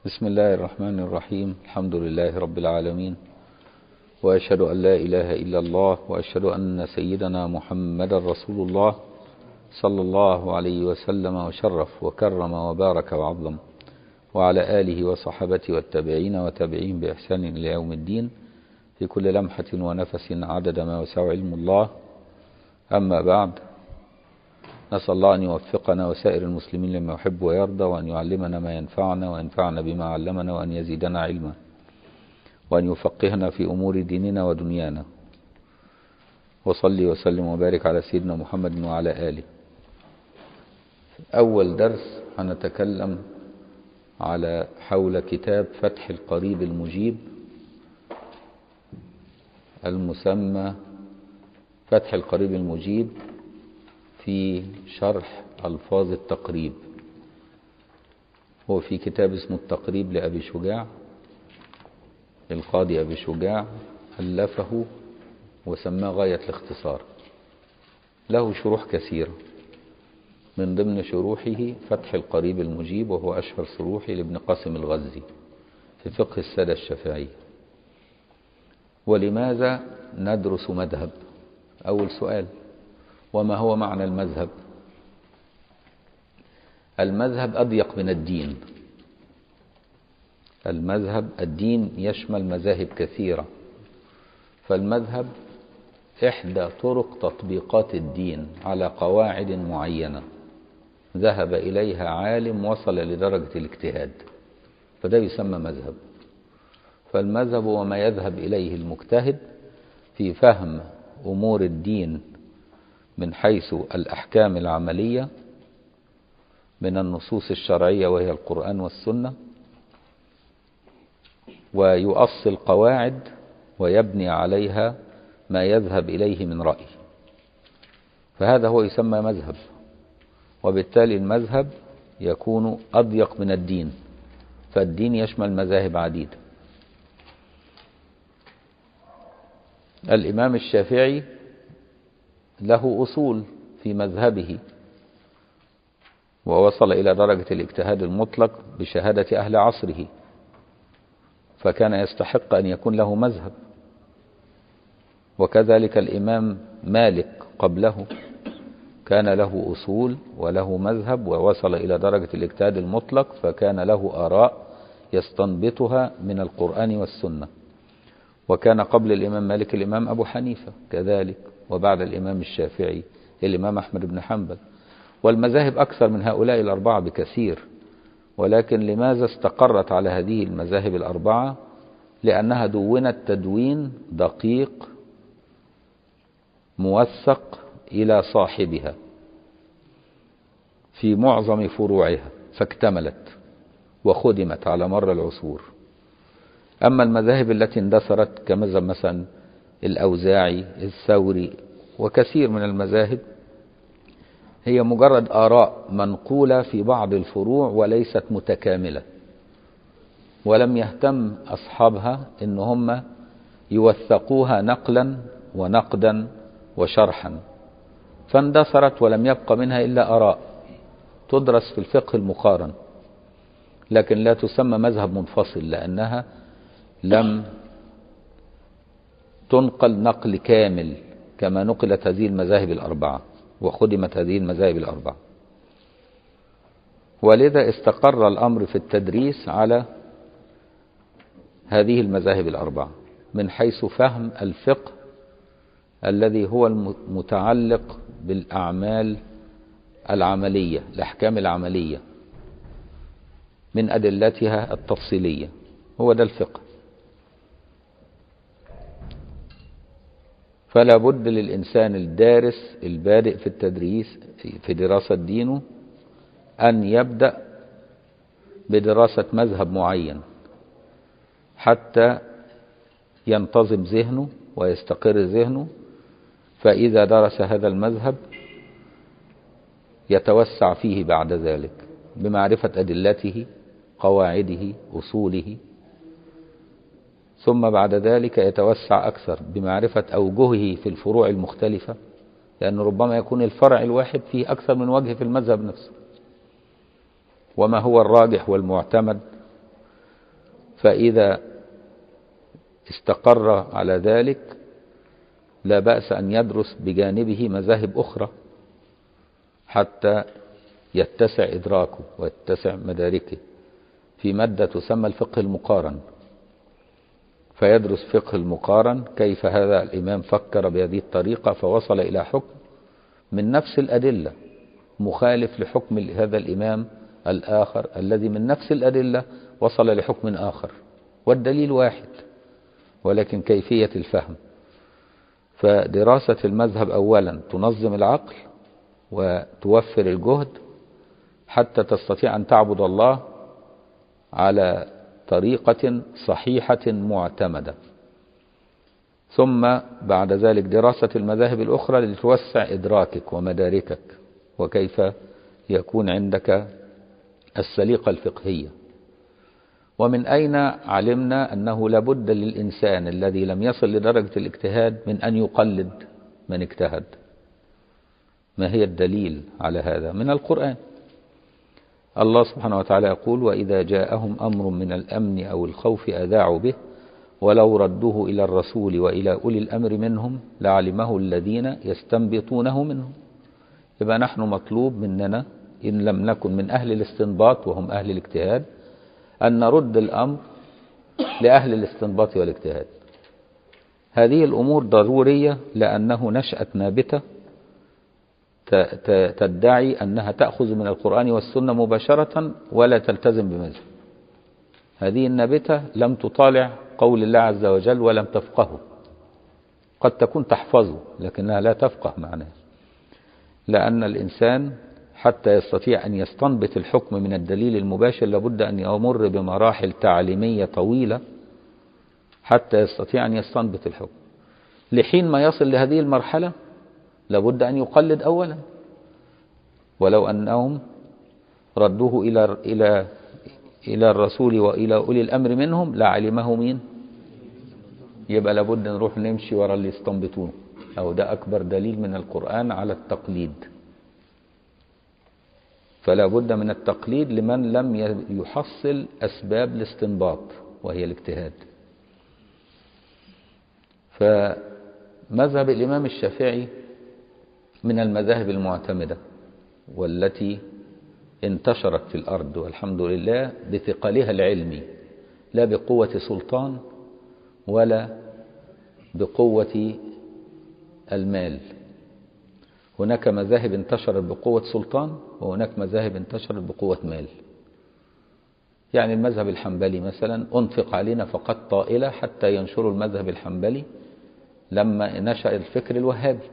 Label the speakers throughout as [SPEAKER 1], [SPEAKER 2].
[SPEAKER 1] بسم الله الرحمن الرحيم الحمد لله رب العالمين وأشهد أن لا إله إلا الله وأشهد أن سيدنا محمد رسول الله صلى الله عليه وسلم وشرف وكرم وبارك وعظم وعلى آله وصحبته والتابعين وتابعين بإحسان إلى يوم الدين في كل لمحة ونفس عدد ما وسع علم الله أما بعد نسأل الله أن يوفقنا وسائر المسلمين لما يحب ويرضى وأن يعلمنا ما ينفعنا وينفعنا بما علمنا وأن يزيدنا علما وأن يفقهنا في أمور ديننا ودنيانا وصلي وسلم وبارك على سيدنا محمد وعلى آله أول درس هنتكلم على حول كتاب فتح القريب المجيب المسمى فتح القريب المجيب في شرح ألفاظ التقريب هو في كتاب اسمه التقريب لأبي شجاع القاضي أبي شجاع ألفه وسماه غاية الاختصار له شروح كثيرة من ضمن شروحه فتح القريب المجيب وهو أشهر شروحه لابن قاسم الغزي في فقه السادة الشافعي ولماذا ندرس مذهب أول سؤال وما هو معنى المذهب المذهب أضيق من الدين المذهب الدين يشمل مذاهب كثيرة فالمذهب إحدى طرق تطبيقات الدين على قواعد معينة ذهب إليها عالم وصل لدرجة الاجتهاد فده يسمى مذهب فالمذهب هو ما يذهب إليه المجتهد في فهم أمور الدين من حيث الأحكام العملية من النصوص الشرعية وهي القرآن والسنة ويؤصل قواعد ويبني عليها ما يذهب إليه من رأي فهذا هو يسمى مذهب وبالتالي المذهب يكون أضيق من الدين فالدين يشمل مذاهب عديدة الإمام الشافعي له أصول في مذهبه ووصل إلى درجة الاجتهاد المطلق بشهادة أهل عصره فكان يستحق أن يكون له مذهب وكذلك الإمام مالك قبله كان له أصول وله مذهب ووصل إلى درجة الاجتهاد المطلق فكان له آراء يستنبطها من القرآن والسنة وكان قبل الإمام مالك الإمام أبو حنيفة كذلك وبعد الإمام الشافعي الإمام أحمد بن حنبل والمذاهب أكثر من هؤلاء الأربعة بكثير ولكن لماذا استقرت على هذه المذاهب الأربعة لأنها دونت تدوين دقيق موثق إلى صاحبها في معظم فروعها فاكتملت وخدمت على مر العصور أما المذاهب التي اندثرت كمذهب مثلا الأوزاعي الثوري وكثير من المذاهب هي مجرد آراء منقولة في بعض الفروع وليست متكاملة ولم يهتم أصحابها إن هم يوثقوها نقلا ونقدا وشرحا فاندثرت ولم يبق منها إلا آراء تدرس في الفقه المقارن لكن لا تسمى مذهب منفصل لأنها لم تنقل نقل كامل كما نقلت هذه المذاهب الأربعة وخدمت هذه المذاهب الأربعة ولذا استقر الأمر في التدريس على هذه المذاهب الأربعة من حيث فهم الفقه الذي هو المتعلق بالأعمال العملية الأحكام العملية من أدلتها التفصيلية هو ده الفقه فلا بد للإنسان الدارس البادئ في التدريس في دراسة دينه أن يبدأ بدراسة مذهب معين حتى ينتظم ذهنه ويستقر ذهنه فإذا درس هذا المذهب يتوسع فيه بعد ذلك بمعرفة أدلته قواعده أصوله ثم بعد ذلك يتوسع أكثر بمعرفة أوجهه في الفروع المختلفة لأن ربما يكون الفرع الواحد فيه أكثر من وجه في المذهب نفسه وما هو الراجح والمعتمد فإذا استقر على ذلك لا بأس أن يدرس بجانبه مذاهب أخرى حتى يتسع إدراكه ويتسع مداركه في مادة تسمى الفقه المقارن فيدرس فقه المقارن كيف هذا الإمام فكر بهذه الطريقة فوصل إلى حكم من نفس الأدلة مخالف لحكم هذا الإمام الآخر الذي من نفس الأدلة وصل لحكم آخر والدليل واحد ولكن كيفية الفهم فدراسة المذهب أولا تنظم العقل وتوفر الجهد حتى تستطيع أن تعبد الله على طريقة صحيحة معتمدة ثم بعد ذلك دراسة المذاهب الأخرى لتوسع إدراكك ومداركك وكيف يكون عندك السليقة الفقهية ومن أين علمنا أنه لابد للإنسان الذي لم يصل لدرجة الاجتهاد من أن يقلد من اجتهد ما هي الدليل على هذا من القرآن الله سبحانه وتعالى يقول وإذا جاءهم أمر من الأمن أو الخوف أذاعوا به ولو ردوه إلى الرسول وإلى أولي الأمر منهم لعلمه الذين يستنبطونه منهم يبقى نحن مطلوب مننا إن لم نكن من أهل الاستنباط وهم أهل الاجتهاد أن نرد الأمر لأهل الاستنباط والاجتهاد هذه الأمور ضرورية لأنه نشأة نابتة تدعي أنها تأخذ من القرآن والسنة مباشرة ولا تلتزم بمذهب هذه النابتة لم تطالع قول الله عز وجل ولم تفقهه قد تكون تحفظه لكنها لا تفقه معناه لأن الإنسان حتى يستطيع أن يستنبط الحكم من الدليل المباشر لابد أن يمر بمراحل تعليمية طويلة حتى يستطيع أن يستنبط الحكم لحين ما يصل لهذه المرحلة لابد أن يقلد أولا ولو أنهم ردوه إلى إلى إلى الرسول وإلى أولي الأمر منهم لعلمه مين يبقى لابد نروح نمشي ورا اللي يستنبطونه أو ده أكبر دليل من القرآن على التقليد فلا بد من التقليد لمن لم يحصل أسباب الاستنباط وهي الاجتهاد فمذهب الإمام الشافعي من المذاهب المعتمدة والتي انتشرت في الأرض والحمد لله بثقلها العلمي لا بقوة سلطان ولا بقوة المال هناك مذاهب انتشرت بقوة سلطان وهناك مذاهب انتشرت بقوة مال يعني المذهب الحنبلي مثلا أنفق علينا فقط طائلة حتى ينشروا المذهب الحنبلي لما نشأ الفكر الوهابي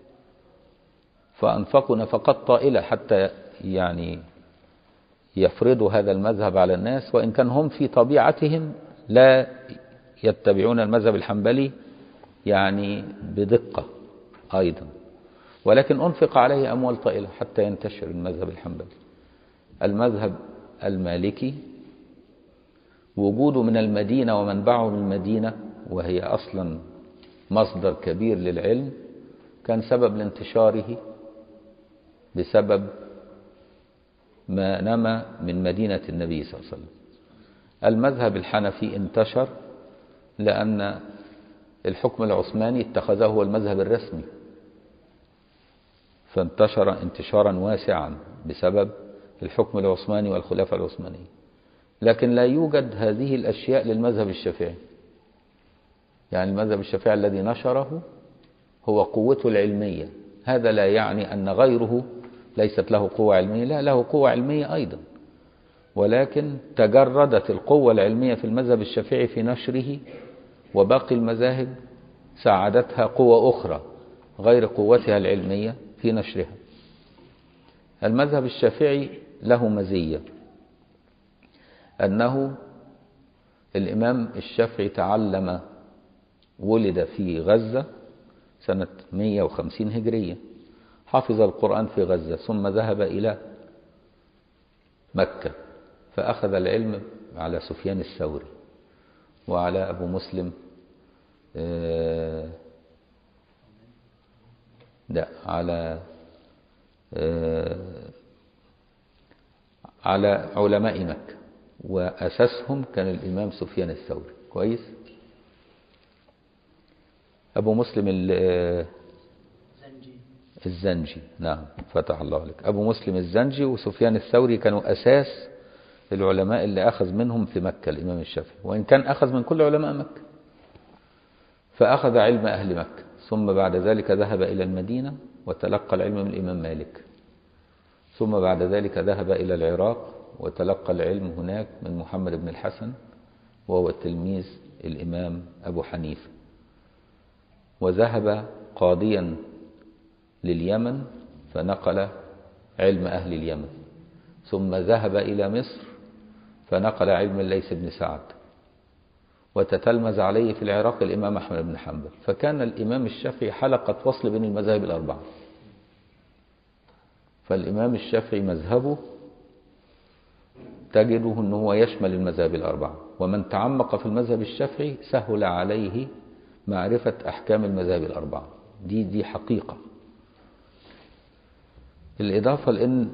[SPEAKER 1] فأنفقوا نفقات طائلة حتى يعني يفرضوا هذا المذهب على الناس وإن كان هم في طبيعتهم لا يتبعون المذهب الحنبلي يعني بدقة أيضا ولكن أنفق عليه أموال طائلة حتى ينتشر المذهب الحنبلي المذهب المالكي وجوده من المدينة ومنبعه من المدينة وهي أصلا مصدر كبير للعلم كان سبب لانتشاره بسبب ما نما من مدينة النبي صلى الله عليه وسلم المذهب الحنفي انتشر لأن الحكم العثماني اتخذه هو المذهب الرسمي فانتشر انتشارا واسعا بسبب الحكم العثماني والخلافة العثمانية لكن لا يوجد هذه الأشياء للمذهب الشافعي يعني المذهب الشافعي الذي نشره هو قوته العلمية هذا لا يعني أن غيره ليست له قوة علمية لا له قوة علمية أيضا ولكن تجردت القوة العلمية في المذهب الشافعي في نشره وباقي المذاهب ساعدتها قوة أخرى غير قوتها العلمية في نشرها المذهب الشافعي له مزية أنه الإمام الشافعي تعلم ولد في غزة سنة 150 هجرية حفظ القرآن في غزة ثم ذهب إلى مكة فأخذ العلم على سفيان الثوري وعلى أبو مسلم لا على على علماء مكة وأساسهم كان الإمام سفيان الثوري كويس أبو مسلم ال-
[SPEAKER 2] زنجي
[SPEAKER 1] الزنجي نعم فتح الله عليك أبو مسلم الزنجي وسفيان الثوري كانوا أساس العلماء اللي أخذ منهم في مكة الإمام الشافعي وإن كان أخذ من كل علماء مكة فأخذ علم أهل مكة ثم بعد ذلك ذهب إلى المدينة وتلقى العلم من الإمام مالك ثم بعد ذلك ذهب إلى العراق وتلقى العلم هناك من محمد بن الحسن وهو تلميذ الإمام أبو حنيفة وذهب قاضيا لليمن فنقل علم أهل اليمن ثم ذهب إلى مصر فنقل علم الليث بن سعد وتتلمذ عليه في العراق الإمام أحمد بن حنبل فكان الإمام الشافعي حلقة وصل بين المذاهب الأربعة فالإمام الشافعي مذهبه تجده أنه هو يشمل المذاهب الأربعة ومن تعمق في المذهب الشافعي سهل عليه معرفة أحكام المذاهب الأربعة دي دي حقيقة الإضافة لأن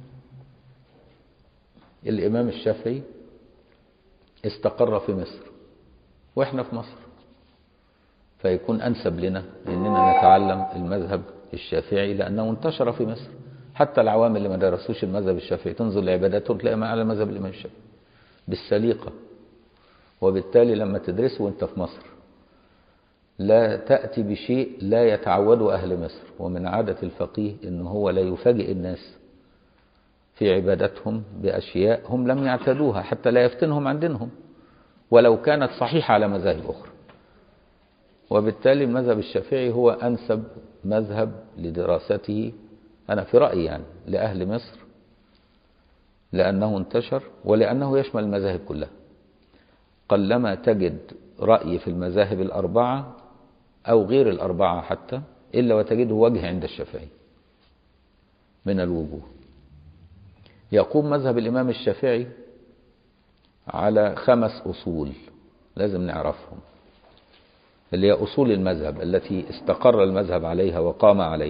[SPEAKER 1] الإمام الشافعي استقر في مصر وإحنا في مصر فيكون أنسب لنا أننا نتعلم المذهب الشافعي لأنه انتشر في مصر حتى العوام اللي ما درسوش المذهب الشافعي تنظر لعباداتهم تلاقي ما على مذهب الإمام الشافعي بالسليقة وبالتالي لما تدرسه وانت في مصر لا تأتي بشيء لا يتعوده أهل مصر ومن عادة الفقيه أن هو لا يفاجئ الناس في عبادتهم بأشياء هم لم يعتادوها حتى لا يفتنهم عن دينهم ولو كانت صحيحة على مذاهب أخرى وبالتالي المذهب الشافعي هو أنسب مذهب لدراسته أنا في رأيي يعني لأهل مصر لأنه انتشر ولأنه يشمل المذاهب كلها قلما تجد رأي في المذاهب الأربعة أو غير الأربعة حتى إلا وتجده وجه عند الشافعي من الوجوه يقوم مذهب الإمام الشافعي على خمس أصول لازم نعرفهم اللي هي أصول المذهب التي استقر المذهب عليها وقام عليها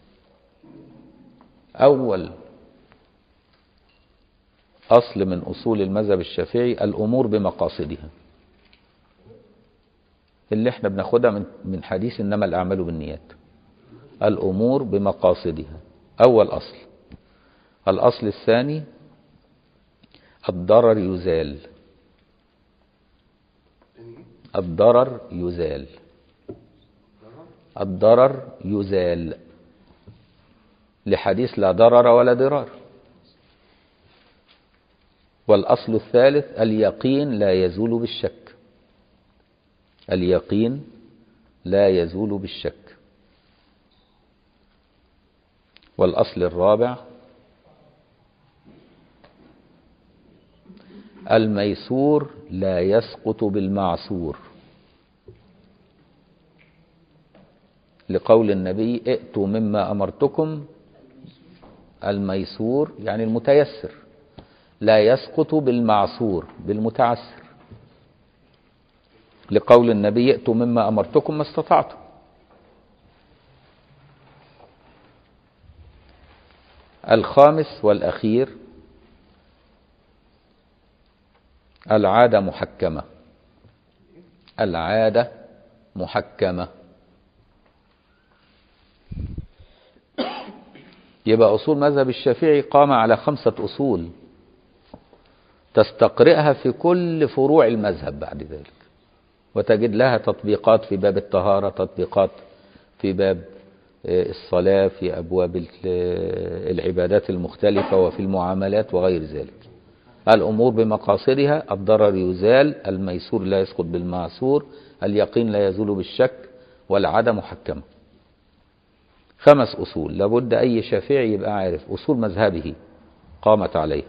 [SPEAKER 1] أول أصل من أصول المذهب الشافعي الأمور بمقاصدها اللي احنا بناخدها من من حديث إنما الأعمال بالنيات الأمور بمقاصدها أول أصل الأصل الثاني الضرر يزال الضرر يزال الضرر يزال لحديث لا ضرر ولا ضرار والأصل الثالث اليقين لا يزول بالشك اليقين لا يزول بالشك والأصل الرابع الميسور لا يسقط بالمعسور لقول النبي ائتوا مما أمرتكم الميسور يعني المتيسر لا يسقط بالمعسور بالمتعسر لقول النبي ائتوا مما أمرتكم ما استطعتم الخامس والأخير العادة محكمة العادة محكمة يبقى أصول مذهب الشافعي قام على خمسة أصول تستقرئها في كل فروع المذهب بعد ذلك وتجد لها تطبيقات في باب الطهارة تطبيقات في باب الصلاة في أبواب العبادات المختلفة وفي المعاملات وغير ذلك الأمور بمقاصدها الضرر يزال الميسور لا يسقط بالمعسور اليقين لا يزول بالشك والعادة محكمة خمس أصول لابد أي شافعي يبقى عارف أصول مذهبه قامت عليها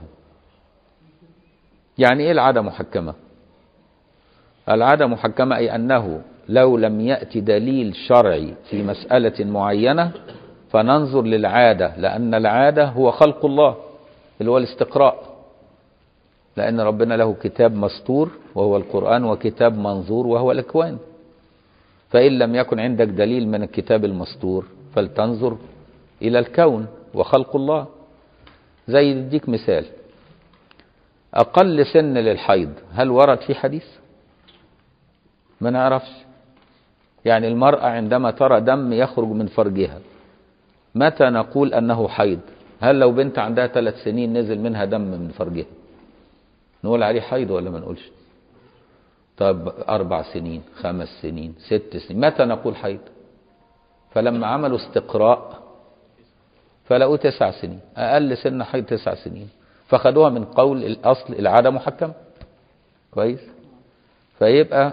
[SPEAKER 1] يعني إيه العادة محكمة العادة محكمة أي أنه لو لم يأتي دليل شرعي في مسألة معينة فننظر للعادة لأن العادة هو خلق الله اللي هو الاستقراء لأن ربنا له كتاب مستور وهو القرآن وكتاب منظور وهو الأكوان فإن لم يكن عندك دليل من الكتاب المستور فلتنظر إلى الكون وخلق الله زي اديك مثال أقل سن للحيض هل ورد في حديث ما نعرفش يعني المرأة عندما ترى دم يخرج من فرجها متى نقول أنه حيض هل لو بنت عندها ثلاث سنين نزل منها دم من فرجها نقول عليه حيض ولا ما نقولش طب أربع سنين خمس سنين ست سنين متى نقول حيض فلما عملوا استقراء فلقوا تسع سنين أقل سن حيض تسع سنين فخدوها من قول الأصل العادة محكمة كويس فيبقى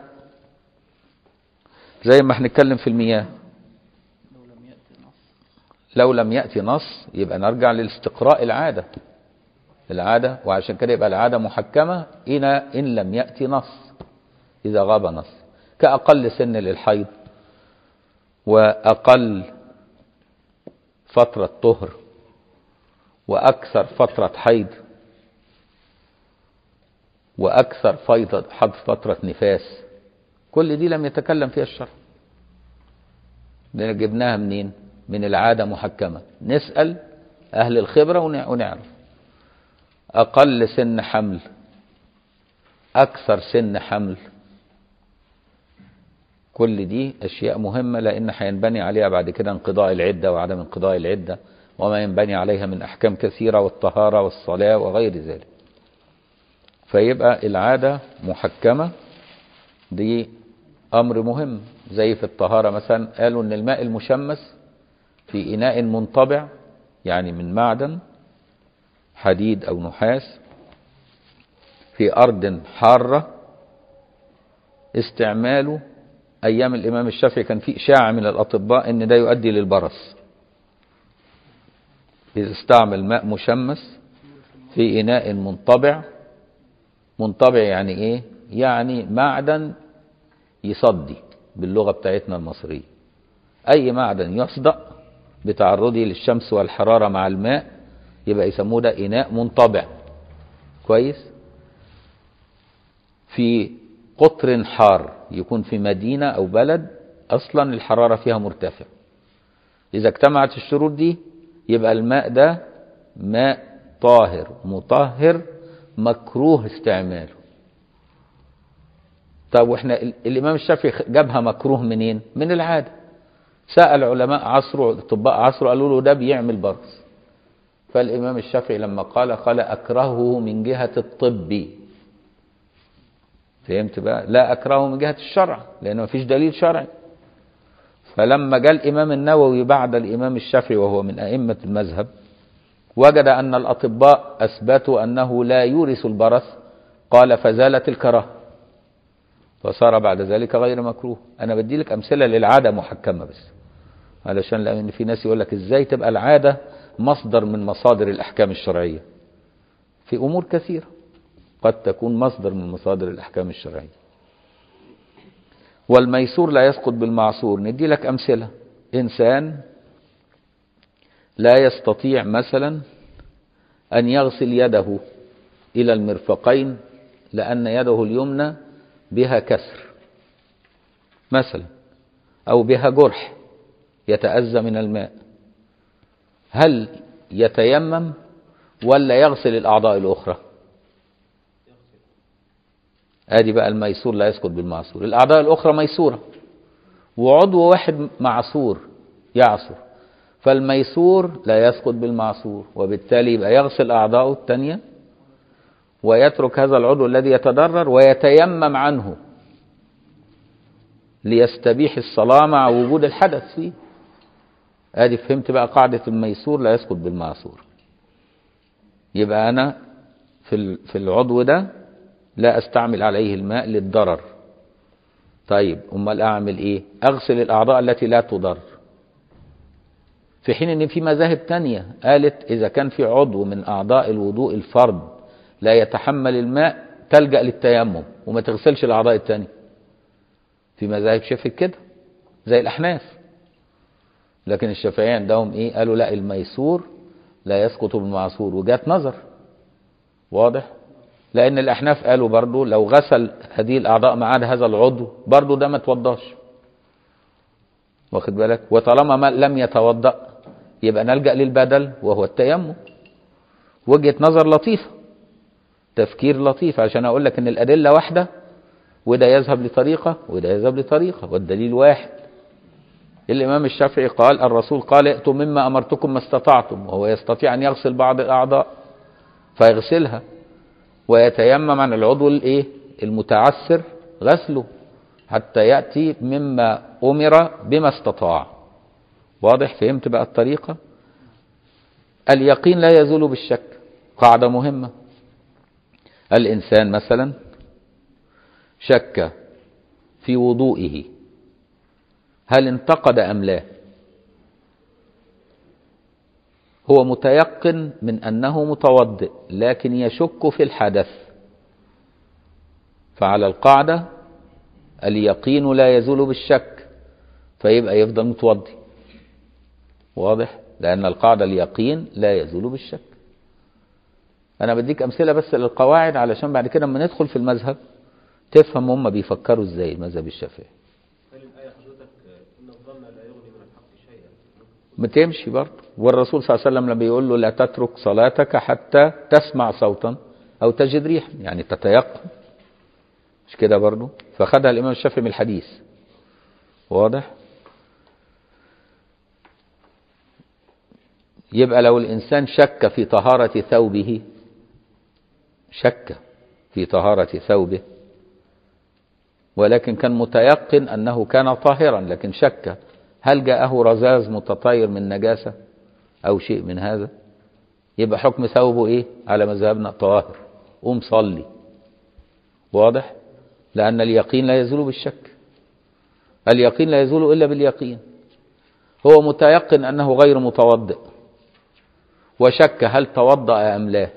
[SPEAKER 1] زي ما هنتكلم في المياه لو لم يأتي نص يبقى نرجع للاستقراء العادة العادة وعشان كده يبقى العادة محكمة إن, إن لم يأتي نص إذا غاب نص كأقل سن للحيض وأقل فترة طهر وأكثر فترة حيض وأكثر فيض فترة نفاس كل دي لم يتكلم فيها الشرع ده جبناها منين من العادة محكمة نسأل أهل الخبرة ونعرف أقل سن حمل أكثر سن حمل كل دي أشياء مهمة لأن هينبني عليها بعد كده انقضاء العدة وعدم انقضاء العدة وما ينبني عليها من أحكام كثيرة والطهارة والصلاة وغير ذلك فيبقى العادة محكمة دي أمر مهم زي في الطهارة مثلا قالوا أن الماء المشمس في إناء منطبع يعني من معدن حديد أو نحاس في أرض حارة استعماله أيام الإمام الشافعي كان في إشاعة من الأطباء أن ده يؤدي للبرص إذا استعمل ماء مشمس في إناء منطبع منطبع يعني إيه؟ يعني معدن يصدي باللغة بتاعتنا المصرية أي معدن يصدأ بتعرضه للشمس والحرارة مع الماء يبقى يسموه ده إناء منطبع كويس في قطر حار يكون في مدينة أو بلد أصلا الحرارة فيها مرتفع إذا اجتمعت الشروط دي يبقى الماء ده ماء طاهر مطهر مكروه استعماله طب واحنا الامام الشافعي جابها مكروه منين من العاده سال علماء عصره اطباء عصره قالوا له ده بيعمل برص فالامام الشافعي لما قال قال اكرهه من جهه الطب فهمت بقى لا اكرهه من جهه الشرع لان ما فيش دليل شرعي فلما جاء الامام النووي بعد الامام الشافعي وهو من ائمه المذهب وجد ان الاطباء اثبتوا انه لا يورث البرص قال فزالت الكراهه فصار بعد ذلك غير مكروه انا بدي لك امثله للعاده محكمه بس علشان لان في ناس يقول لك ازاي تبقى العاده مصدر من مصادر الاحكام الشرعيه في امور كثيره قد تكون مصدر من مصادر الاحكام الشرعيه والميسور لا يسقط بالمعصور ندي لك امثله انسان لا يستطيع مثلا ان يغسل يده الى المرفقين لان يده اليمنى بها كسر مثلا أو بها جرح يتأذى من الماء هل يتيمم ولا يغسل الأعضاء الأخرى ادي بقى الميسور لا يسقط بالمعصور الأعضاء الأخرى ميسورة وعضو واحد معصور يعصر فالميسور لا يسقط بالمعصور وبالتالي يبقى يغسل أعضاءه الثانية ويترك هذا العضو الذي يتضرر ويتيمم عنه ليستبيح الصلاة مع وجود الحدث فيه ادي فهمت بقى قاعدة الميسور لا يسقط بالمعصور يبقى انا في في العضو ده لا استعمل عليه الماء للضرر طيب امال اعمل ايه اغسل الاعضاء التي لا تضر في حين ان في مذاهب تانية قالت اذا كان في عضو من اعضاء الوضوء الفرد لا يتحمل الماء تلجأ للتيمم وما تغسلش الأعضاء التانية في مذاهب شافت كده زي الأحناف لكن الشافعية عندهم إيه قالوا لا الميسور لا يسقط بالمعصور وجات نظر واضح لأن الأحناف قالوا برضو لو غسل هذه الأعضاء ما عدا هذا العضو برضو ده ما توضاش واخد بالك وطالما ما لم يتوضأ يبقى نلجأ للبدل وهو التيمم وجهة نظر لطيفة تفكير لطيف عشان اقول لك ان الادله واحده وده يذهب لطريقه وده يذهب لطريقه والدليل واحد الامام الشافعي قال الرسول قال ائتوا مما امرتكم ما استطعتم وهو يستطيع ان يغسل بعض الاعضاء فيغسلها ويتيمم عن العضو الايه المتعسر غسله حتى ياتي مما امر بما استطاع واضح فهمت بقى الطريقه اليقين لا يزول بالشك قاعده مهمه الانسان مثلا شك في وضوئه هل انتقد ام لا هو متيقن من انه متوضئ لكن يشك في الحدث فعلى القاعده اليقين لا يزول بالشك فيبقى يفضل متوضي واضح لان القاعده اليقين لا يزول بالشك انا بديك امثله بس للقواعد علشان بعد كده لما ندخل في المذهب تفهم هم بيفكروا ازاي المذهب الشافعي بتمشي برضه والرسول صلى الله عليه وسلم لما بيقول له لا تترك صلاتك حتى تسمع صوتا او تجد ريحا يعني تتيقن مش كده برضه فخدها الامام الشافعي من الحديث واضح يبقى لو الانسان شك في طهاره ثوبه شك في طهاره ثوبه ولكن كان متيقن انه كان طاهرا لكن شك هل جاءه رذاذ متطاير من نجاسه او شيء من هذا يبقى حكم ثوبه ايه على مذهبنا طاهر قوم صلي واضح لان اليقين لا يزول بالشك اليقين لا يزول الا باليقين هو متيقن انه غير متوضئ وشك هل توضأ ام لا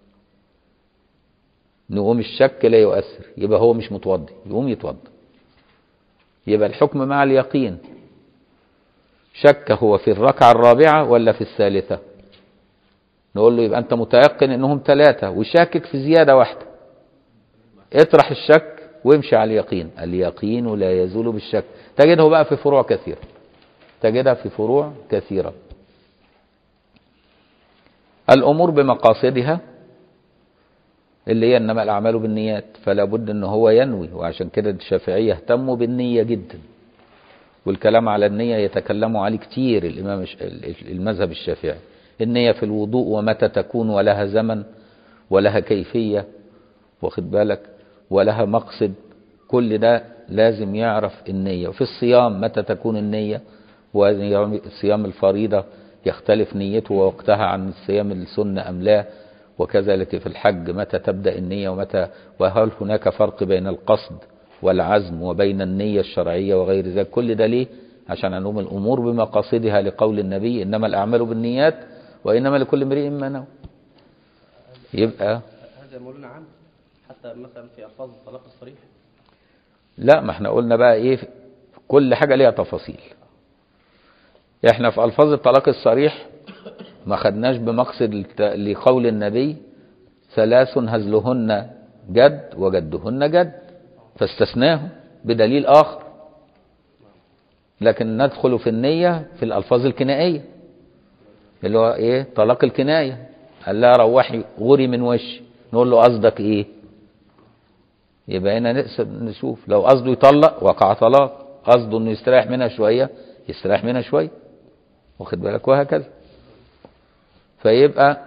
[SPEAKER 1] نقوم الشك لا يؤثر يبقى هو مش متوضي يقوم يتوضا يبقى الحكم مع اليقين شك هو في الركعة الرابعة ولا في الثالثة نقول له يبقى أنت متيقن إنهم ثلاثة وشاكك في زيادة واحدة اطرح الشك وامشي على اليقين اليقين لا يزول بالشك تجده بقى في فروع كثيرة تجدها في فروع كثيرة الأمور بمقاصدها اللي هي انما الاعمال بالنيات فلا بد ان هو ينوي وعشان كده الشافعيه اهتموا بالنيه جدا والكلام على النيه يتكلموا عليه كتير الامام المذهب الشافعي النيه في الوضوء ومتى تكون ولها زمن ولها كيفيه واخد بالك ولها مقصد كل ده لازم يعرف النيه وفي الصيام متى تكون النيه وصيام الفريضه يختلف نيته ووقتها عن الصيام السنه ام لا وكذلك في الحج متى تبدأ النية ومتى وهل هناك فرق بين القصد والعزم وبين النية الشرعية وغير ذلك كل ده ليه عشان عنهم الأمور بمقاصدها لقول النبي إنما الأعمال بالنيات وإنما لكل امرئ ما نوى يبقى
[SPEAKER 2] هذا مولانا عام حتى مثلا في ألفاظ الطلاق الصريح
[SPEAKER 1] لا ما احنا قلنا بقى ايه كل حاجة ليها تفاصيل احنا في ألفاظ الطلاق الصريح ما خدناش بمقصد لقول النبي ثلاث هزلهن جد وجدهن جد فاستثناه بدليل آخر لكن ندخل في النية في الألفاظ الكنائية اللي هو إيه طلاق الكناية قال لها روحي غوري من وشي نقول له قصدك إيه يبقى هنا نقسم نشوف لو قصده يطلق وقع طلاق قصده إنه يستريح منها شوية يستريح منها شوية واخد بالك وهكذا فيبقى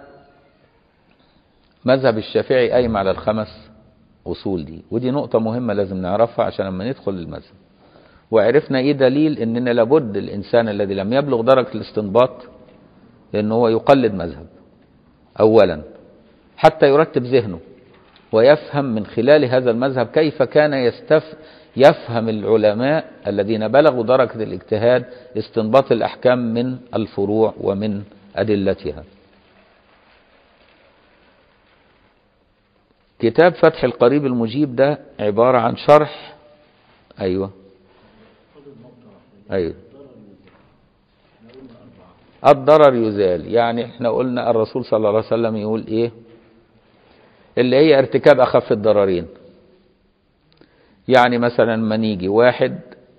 [SPEAKER 1] مذهب الشافعي قايم على الخمس اصول دي ودي نقطه مهمه لازم نعرفها عشان لما ندخل المذهب وعرفنا ايه دليل اننا لابد الانسان الذي لم يبلغ درجه الاستنباط ان هو يقلد مذهب اولا حتى يرتب ذهنه ويفهم من خلال هذا المذهب كيف كان يستف يفهم العلماء الذين بلغوا درجه الاجتهاد استنباط الاحكام من الفروع ومن ادلتها كتاب فتح القريب المجيب ده عبارة عن شرح أيوة أيوة الضرر يزال يعني احنا قلنا الرسول صلى الله عليه وسلم يقول ايه اللي هي ارتكاب اخف الضررين يعني مثلا ما نيجي واحد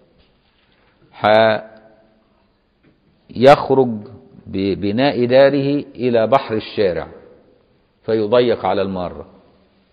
[SPEAKER 1] يخرج ببناء داره الى بحر الشارع فيضيق على الماره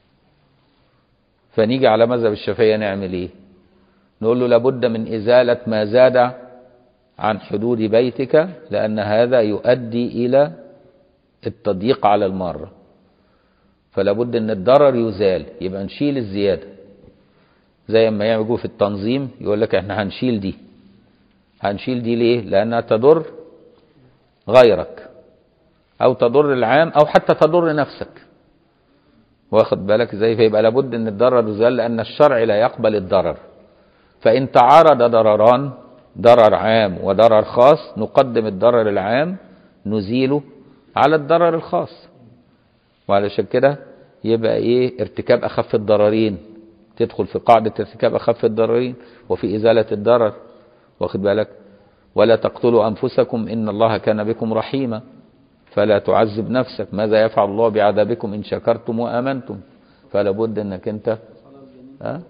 [SPEAKER 1] فنيجي على مذهب الشافعية نعمل ايه نقول له لابد من إزالة ما زاد عن حدود بيتك لأن هذا يؤدي إلى التضييق على المارة فلا بد ان الضرر يزال يبقى نشيل الزياده زي ما يعملوا في التنظيم يقول لك احنا هنشيل دي هنشيل دي ليه لانها تضر غيرك او تضر العام او حتى تضر نفسك واخد بالك ازاي فيبقى لابد ان الضرر يزال لان الشرع لا يقبل الضرر فان تعارض ضرران ضرر عام وضرر خاص نقدم الضرر العام نزيله على الضرر الخاص وعلشان كده يبقى ايه ارتكاب اخف الضررين تدخل في قاعدة ارتكاب اخف الضررين وفي ازالة الضرر واخد بالك ولا تقتلوا انفسكم ان الله كان بكم رحيما فلا تعذب نفسك ماذا يفعل الله بعذابكم ان شكرتم وامنتم فلا بد انك انت ها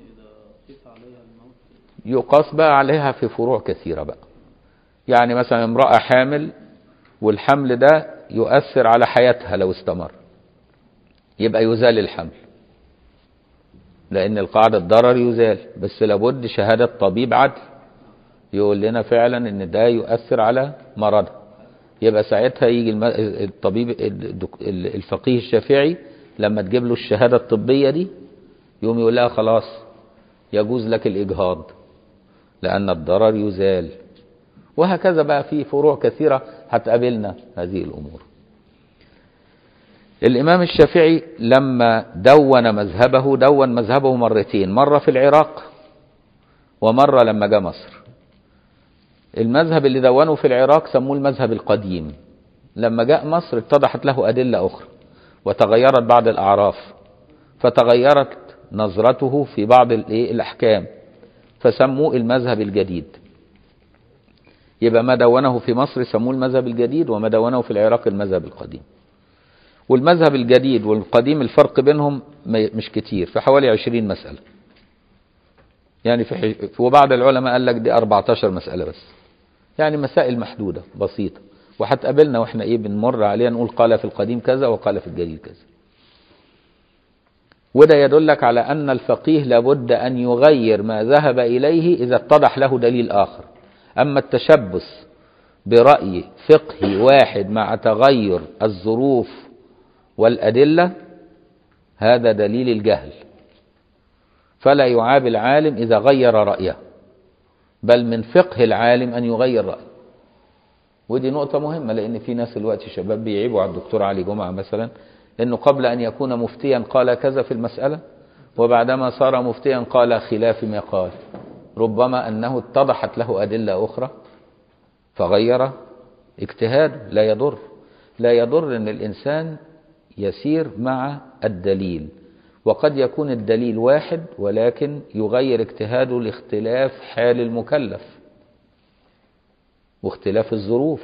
[SPEAKER 1] يقاس بقى عليها في فروع كثيرة بقى يعني مثلا امرأة حامل والحمل ده يؤثر على حياتها لو استمر يبقى يزال الحمل لأن القاعدة الضرر يزال بس لابد شهادة طبيب عدل يقول لنا فعلا ان ده يؤثر على مرضها يبقى ساعتها يجي الم- الطبيب الدك- الفقيه الشافعي لما تجيب له الشهادة الطبية دي يقوم يقول لها خلاص يجوز لك الإجهاض لأن الضرر يزال وهكذا بقى في فروع كثيرة هتقابلنا هذه الأمور الإمام الشافعي لما دون مذهبه دون مذهبه مرتين مرة في العراق ومرة لما جاء مصر المذهب اللي دونه في العراق سموه المذهب القديم لما جاء مصر اتضحت له أدلة أخرى وتغيرت بعض الأعراف فتغيرت نظرته في بعض الإيه؟ الأحكام فسموه المذهب الجديد يبقى ما دونه في مصر سموه المذهب الجديد وما دونه في العراق المذهب القديم والمذهب الجديد والقديم الفرق بينهم ما- مش كتير في حوالي 20 مسألة يعني في حي... وبعض العلماء قال لك دي 14 مسألة بس يعني مسائل محدودة بسيطة وهتقابلنا واحنا ايه بنمر عليها نقول قال في القديم كذا وقال في الجديد كذا وده يدلك على أن الفقيه لابد أن يغير ما ذهب إليه إذا اتضح له دليل آخر أما التشبث برأي فقهي واحد مع تغير الظروف والأدلة هذا دليل الجهل فلا يعاب العالم إذا غير رأيه بل من فقه العالم أن يغير رأيه ودي نقطة مهمة لأن في ناس دلوقتي شباب بيعيبوا على الدكتور علي جمعة مثلا أنه قبل أن يكون مفتيا قال كذا في المسألة وبعدما صار مفتيا قال خلاف ما قال ربما أنه اتضحت له أدلة أخرى فغير اجتهاد لا يضر لا يضر أن الإنسان يسير مع الدليل وقد يكون الدليل واحد ولكن يغير اجتهاده لاختلاف حال المكلف واختلاف الظروف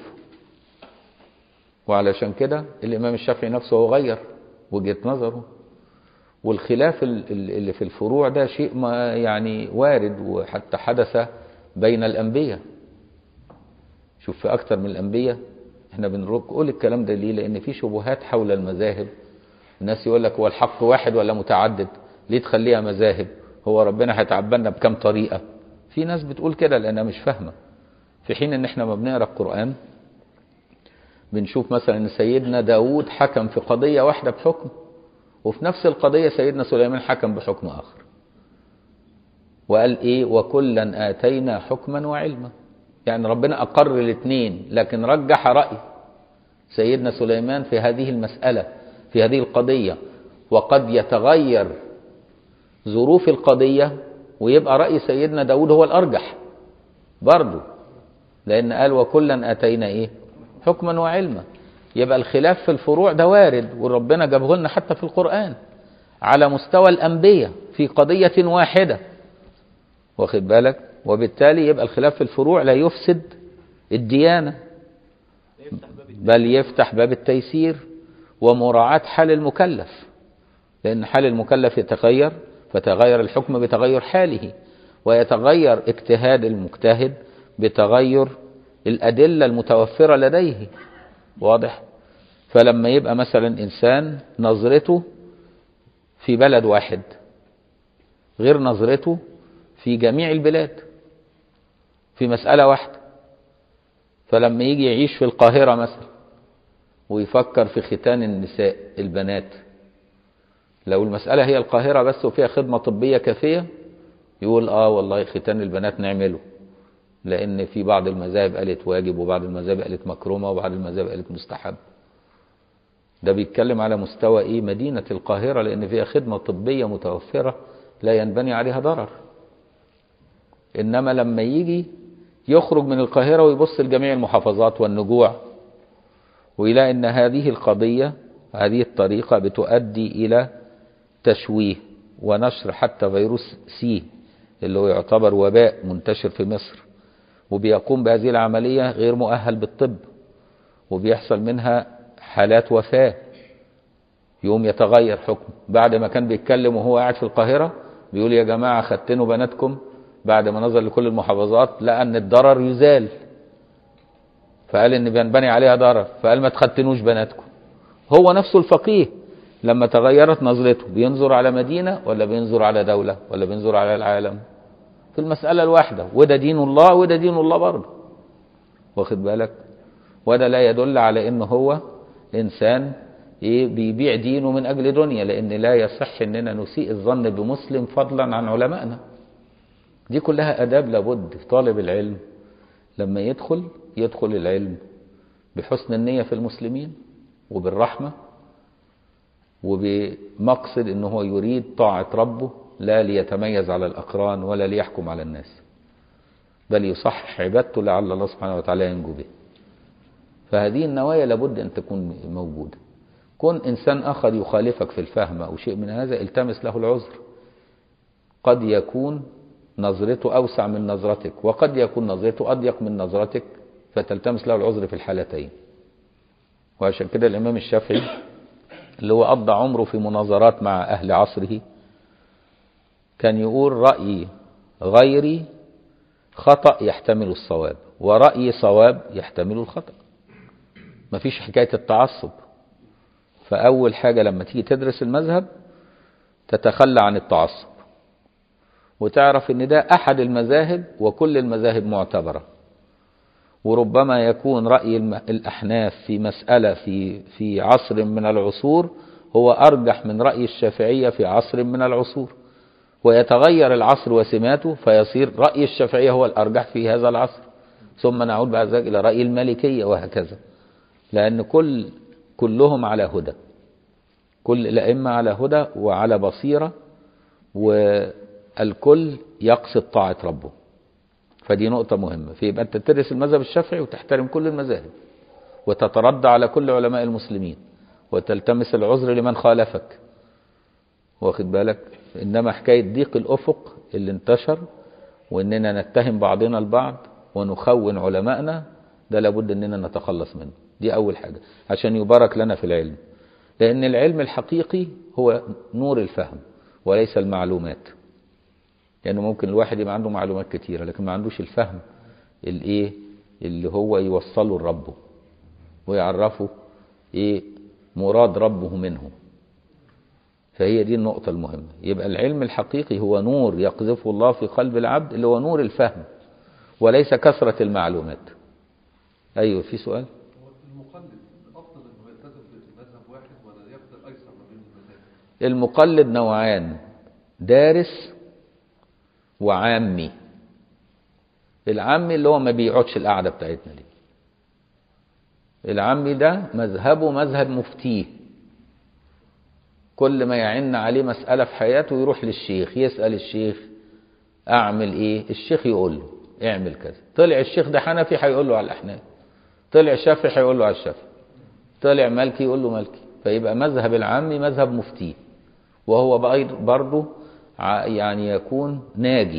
[SPEAKER 1] وعلشان كده الإمام الشافعي نفسه هو غير وجهة نظره والخلاف ال- ال- اللي في الفروع ده شيء ما يعني وارد وحتى حدث بين الأنبياء شوف في أكتر من الأنبياء احنا بنقول الكلام ده ليه لأن في شبهات حول المذاهب الناس يقول لك هو الحق واحد ولا متعدد ليه تخليها مذاهب هو ربنا هيتعبنا بكم طريقة في ناس بتقول كده لأنها مش فاهمة في حين ان احنا ما بنقرا القرآن بنشوف مثلا ان سيدنا داود حكم في قضية واحدة بحكم وفي نفس القضية سيدنا سليمان حكم بحكم آخر وقال ايه وكلا آتينا حكما وعلما يعني ربنا أقر الاثنين لكن رجح رأي سيدنا سليمان في هذه المسألة في هذه القضية وقد يتغير ظروف القضية ويبقى رأي سيدنا داود هو الأرجح برضه لأن قال وكلا آتينا إيه حكما وعلما يبقى الخلاف في الفروع ده وارد وربنا جابه لنا حتى في القرآن على مستوى الأنبياء في قضية واحدة واخد بالك وبالتالي يبقى الخلاف في الفروع لا يفسد الديانة بل يفتح باب التيسير ومراعاة حال المكلف لأن حال المكلف يتغير فتغير الحكم بتغير حاله ويتغير اجتهاد المجتهد بتغير الأدلة المتوفرة لديه واضح فلما يبقى مثلا إنسان نظرته في بلد واحد غير نظرته في جميع البلاد في مسألة واحدة فلما يجي يعيش في القاهرة مثلا ويفكر في ختان النساء البنات لو المسألة هي القاهرة بس وفيها خدمة طبية كافية يقول اه والله ختان البنات نعمله لأن في بعض المذاهب قالت واجب وبعض المذاهب قالت مكرمة وبعض المذاهب قالت مستحب ده بيتكلم على مستوى ايه مدينة القاهرة لأن فيها خدمة طبية متوفرة لا ينبني عليها ضرر إنما لما يجي يخرج من القاهرة ويبص لجميع المحافظات والنجوع ويلاقي ان هذه القضية هذه الطريقة بتؤدي الى تشويه ونشر حتى فيروس سي اللي هو يعتبر وباء منتشر في مصر وبيقوم بهذه العملية غير مؤهل بالطب وبيحصل منها حالات وفاة يوم يتغير حكم بعد ما كان بيتكلم وهو قاعد في القاهرة بيقول يا جماعة ختنوا بناتكم بعد ما نظر لكل المحافظات لقى ان الضرر يزال فقال ان بينبني عليها ضرر فقال ما تختنوش بناتكم هو نفسه الفقيه لما تغيرت نظرته بينظر على مدينة ولا بينظر على دولة ولا بينظر على العالم في المسألة الواحدة وده دين الله وده دين الله برضه واخد بالك وده لا يدل على ان هو انسان ايه بيبيع دينه من اجل دنيا لان لا يصح اننا نسيء الظن بمسلم فضلا عن علمائنا دي كلها اداب لابد في طالب العلم لما يدخل يدخل العلم بحسن النية في المسلمين وبالرحمة وبمقصد ان هو يريد طاعة ربه لا ليتميز على الأقران ولا ليحكم على الناس بل يصحح عبادته لعل الله سبحانه وتعالى ينجو به فهذه النوايا لابد أن تكون موجودة كن إنسان آخر يخالفك في الفهم أو شيء من هذا التمس له العذر قد يكون نظرته أوسع من نظرتك وقد يكون نظرته أضيق من نظرتك فتلتمس له العذر في الحالتين وعشان كده الإمام الشافعي اللي هو قضى عمره في مناظرات مع أهل عصره كان يقول رأي غيري خطأ يحتمل الصواب ورأي صواب يحتمل الخطأ مفيش حكاية التعصب فأول حاجة لما تيجي تدرس المذهب تتخلى عن التعصب وتعرف ان ده احد المذاهب وكل المذاهب معتبرة وربما يكون رأي الأحناف في مسألة في في عصر من العصور هو أرجح من رأي الشافعية في عصر من العصور ويتغير العصر وسماته فيصير رأي الشافعية هو الأرجح في هذا العصر ثم نعود بعد ذلك إلى رأي المالكية وهكذا لأن كل كلهم على هدى كل الأئمة على هدى وعلى بصيرة والكل يقصد طاعة ربه فدي نقطة مهمة فيبقى أنت تدرس المذهب الشافعي وتحترم كل المذاهب وتتردى على كل علماء المسلمين وتلتمس العذر لمن خالفك واخد بالك إنما حكاية ضيق الأفق اللي انتشر وإننا نتهم بعضنا البعض ونخون علمائنا ده لابد إننا نتخلص منه دي أول حاجة عشان يبارك لنا في العلم لأن العلم الحقيقي هو نور الفهم وليس المعلومات لأنه يعني ممكن الواحد يبقى عنده معلومات كتيرة لكن ما عندوش الفهم الإيه اللي هو يوصله لربه ويعرفه إيه مراد ربه منه فهي دي النقطة المهمة يبقى العلم الحقيقي هو نور يقذفه الله في قلب العبد اللي هو نور الفهم وليس كثرة المعلومات أيوه في سؤال
[SPEAKER 3] هو المقلد افضل انه يلتزم بمذهب واحد ولا ياخد الايسر ما بين المذاهب
[SPEAKER 1] المقلد نوعان دارس وعامي العامي اللي هو ما بيقعدش القعدة بتاعتنا دي العامي ده مذهبه مذهب مفتيه كل ما يعن عليه مسألة في حياته يروح للشيخ يسأل الشيخ أعمل إيه الشيخ يقول له اعمل كذا طلع الشيخ ده حنفي هيقول له على الأحناف طلع شافعي هيقول له على الشافعي طلع مالكي يقول له مالكي فيبقى مذهب العامي مذهب مفتيه وهو برضه يعني يكون ناجي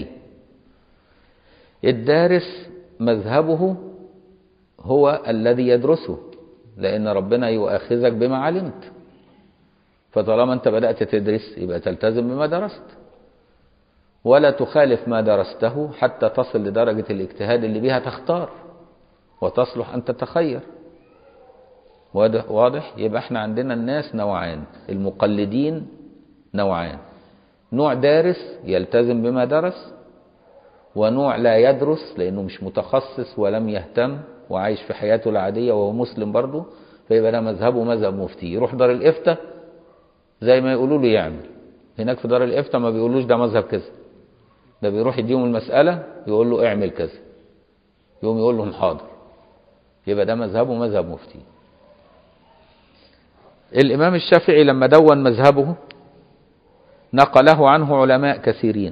[SPEAKER 1] الدارس مذهبه هو الذي يدرسه لأن ربنا يؤاخذك بما علمت فطالما أنت بدأت تدرس يبقى تلتزم بما درست ولا تخالف ما درسته حتى تصل لدرجة الاجتهاد اللي بها تختار وتصلح أن تتخير واضح يبقى احنا عندنا الناس نوعان المقلدين نوعان نوع دارس يلتزم بما درس ونوع لا يدرس لأنه مش متخصص ولم يهتم وعايش في حياته العادية وهو مسلم برضه فيبقى ده مذهبه مذهب مفتي يروح دار الإفتاء زي ما يقولوا له يعمل هناك في دار الإفتاء ما بيقولوش ده مذهب كذا ده بيروح يديهم المسألة يقول له اعمل كذا يقوم يقول لهم حاضر يبقى ده مذهبه مذهب مفتي الإمام الشافعي لما دون مذهبه نقله عنه علماء كثيرين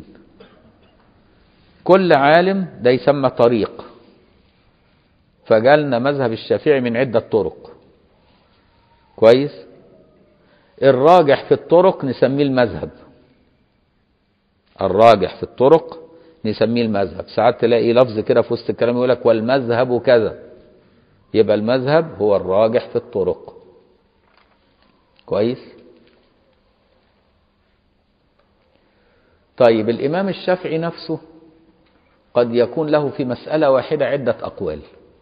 [SPEAKER 1] كل عالم ده يسمى طريق فجالنا مذهب الشافعي من عدة طرق كويس الراجح في الطرق نسميه المذهب الراجح في الطرق نسميه المذهب ساعات تلاقي لفظ كده في وسط الكلام يقول لك والمذهب كذا يبقى المذهب هو الراجح في الطرق كويس طيب الإمام الشافعي نفسه قد يكون له في مسألة واحدة عدة أقوال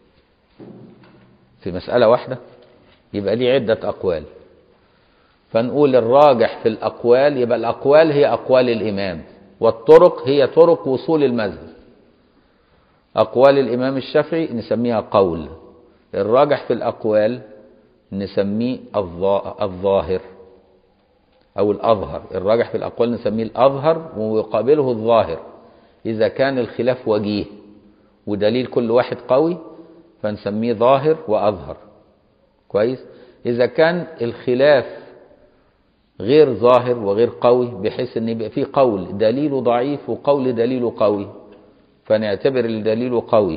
[SPEAKER 1] في مسألة واحدة يبقى ليه عدة أقوال فنقول الراجح في الأقوال يبقى الأقوال هي أقوال الإمام والطرق هي طرق وصول المذهب أقوال الإمام الشافعي نسميها قول الراجح في الأقوال نسميه الظاهر أو الأظهر الراجح في الأقوال نسميه الأظهر ويقابله الظاهر إذا كان الخلاف وجيه ودليل كل واحد قوي فنسميه ظاهر وأظهر كويس إذا كان الخلاف غير ظاهر وغير قوي بحيث ان يبقى فيه قول دليله ضعيف وقول دليله قوي فنعتبر الدليل قوي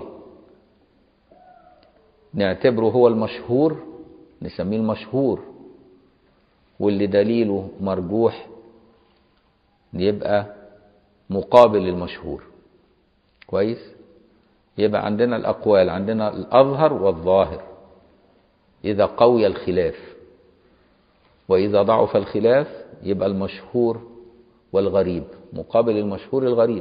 [SPEAKER 1] نعتبره هو المشهور نسميه المشهور واللي دليله مرجوح يبقى مقابل المشهور كويس يبقى عندنا الأقوال عندنا الأظهر والظاهر إذا قوي الخلاف وإذا ضعف الخلاف يبقى المشهور والغريب مقابل المشهور الغريب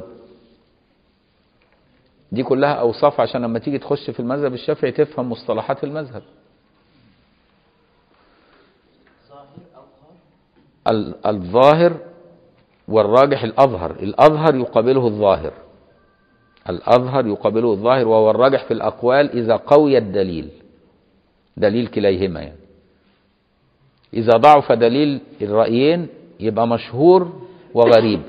[SPEAKER 1] دي كلها أوصاف عشان لما تيجي تخش في المذهب الشافعي تفهم مصطلحات المذهب الظاهر والراجح الأظهر الأظهر يقابله الظاهر الأظهر يقابله الظاهر وهو الراجح في الأقوال إذا قوي الدليل دليل كليهما يعني إذا ضعف دليل الرأيين يبقى مشهور وغريب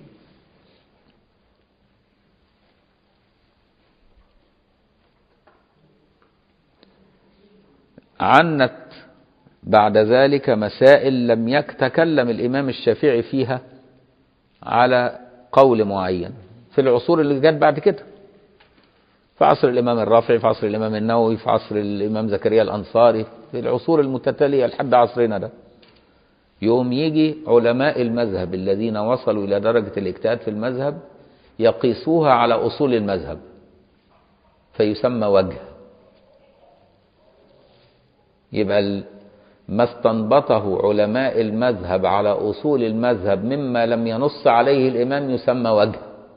[SPEAKER 1] عنت بعد ذلك مسائل لم يتكلم الإمام الشافعي فيها على قول معين في العصور اللي جت بعد كده في عصر الإمام الرافعي في عصر الإمام النووي في عصر الإمام زكريا الأنصاري في العصور المتتالية لحد عصرنا ده يوم يجي علماء المذهب الذين وصلوا إلى درجة الاجتهاد في المذهب يقيسوها على أصول المذهب فيسمى وجه يبقى ما استنبطه علماء المذهب على أصول المذهب مما لم ينص عليه الإمام يسمى وجه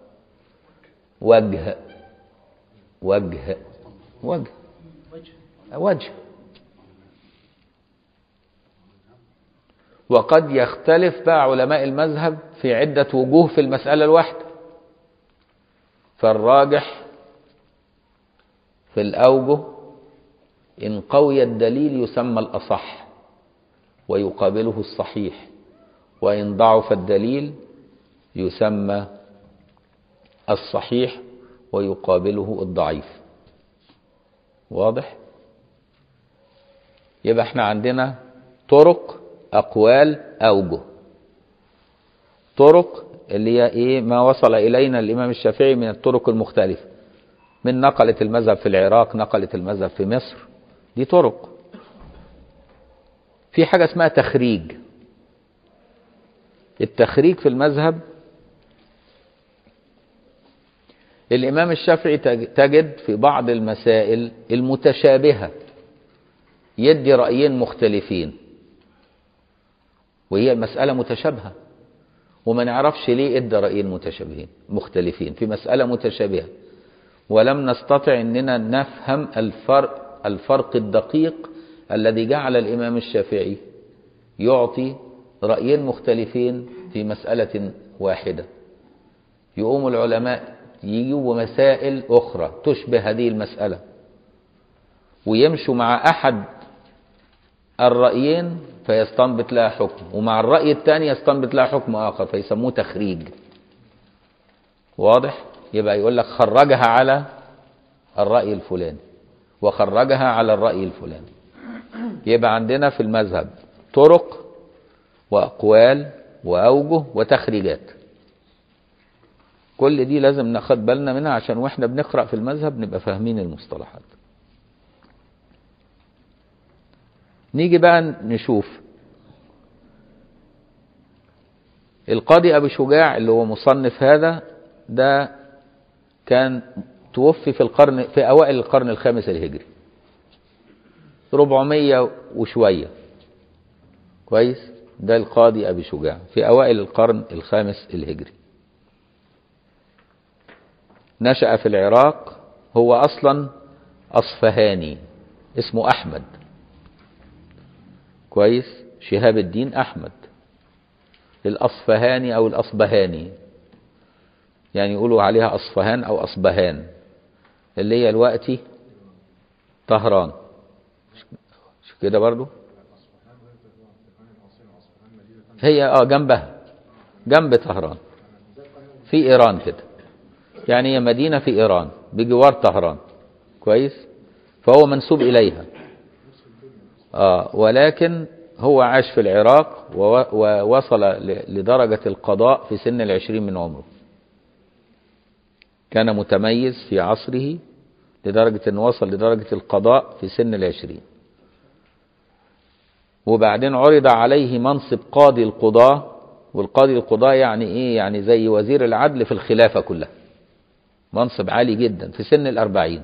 [SPEAKER 1] وجه وجه وجه وجه وقد يختلف بقى علماء المذهب في عدة وجوه في المسألة الواحدة فالراجح في الأوجه إن قوي الدليل يسمى الأصح ويقابله الصحيح وإن ضعف الدليل يسمى الصحيح ويقابله الضعيف واضح يبقى احنا عندنا طرق أقوال أوجه طرق اللي هي إيه ما وصل إلينا الإمام الشافعي من الطرق المختلفة من نقلة المذهب في العراق نقلة المذهب في مصر دي طرق في حاجة اسمها تخريج التخريج في المذهب الإمام الشافعي تجد في بعض المسائل المتشابهة يدي رأيين مختلفين وهي مسألة متشابهة وما نعرفش ليه ادى رأيين متشابهين مختلفين في مسألة متشابهة ولم نستطع اننا نفهم الفرق الفرق الدقيق الذي جعل الإمام الشافعي يعطي رأيين مختلفين في مسألة واحدة يقوم العلماء يجيبوا مسائل أخرى تشبه هذه المسألة ويمشوا مع أحد الرأيين فيستنبط لها حكم ومع الرأي الثاني يستنبط لها حكم آخر فيسموه تخريج واضح يبقى يقول لك خرجها على الرأي الفلاني وخرجها على الرأي الفلاني يبقى عندنا في المذهب طرق وأقوال وأوجه وتخريجات كل دي لازم ناخد بالنا منها عشان واحنا بنقرأ في المذهب نبقى فاهمين المصطلحات نيجي بقى نشوف القاضي أبي شجاع اللي هو مصنف هذا ده كان توفي في القرن في أوائل القرن الخامس الهجري 400 وشوية كويس ده القاضي أبي شجاع في أوائل القرن الخامس الهجري نشأ في العراق هو أصلا أصفهاني اسمه أحمد كويس شهاب الدين أحمد الأصفهاني أو الأصبهاني يعني يقولوا عليها أصفهان أو أصبهان اللي هي دلوقتي طهران مش كده برضو هي اه جنبها جنب طهران في ايران كده يعني هي مدينه في ايران بجوار طهران كويس فهو منسوب اليها اه ولكن هو عاش في العراق ووصل لدرجه القضاء في سن العشرين من عمره كان متميز في عصره لدرجة أنه وصل لدرجة القضاء في سن العشرين وبعدين عرض عليه منصب قاضي القضاة والقاضي القضاة يعني إيه يعني زي وزير العدل في الخلافة كلها منصب عالي جدا في سن الأربعين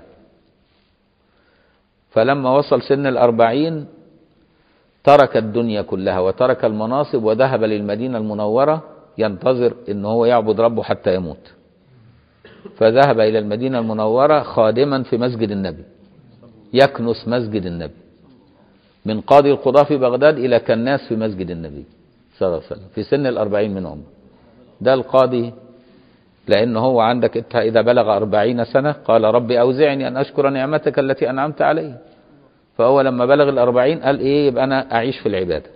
[SPEAKER 1] فلما وصل سن الأربعين ترك الدنيا كلها وترك المناصب وذهب للمدينة المنورة ينتظر أنه هو يعبد ربه حتى يموت فذهب إلى المدينة المنورة خادما في مسجد النبي يكنس مسجد النبي من قاضي القضاة في بغداد إلى كناس في مسجد النبي صلى الله عليه وسلم في سن الأربعين من عمره ده القاضي لأن هو عندك انت إذا بلغ أربعين سنة قال ربي أوزعني أن أشكر نعمتك التي أنعمت علي فهو لما بلغ الأربعين قال إيه يبقى أنا أعيش في العبادة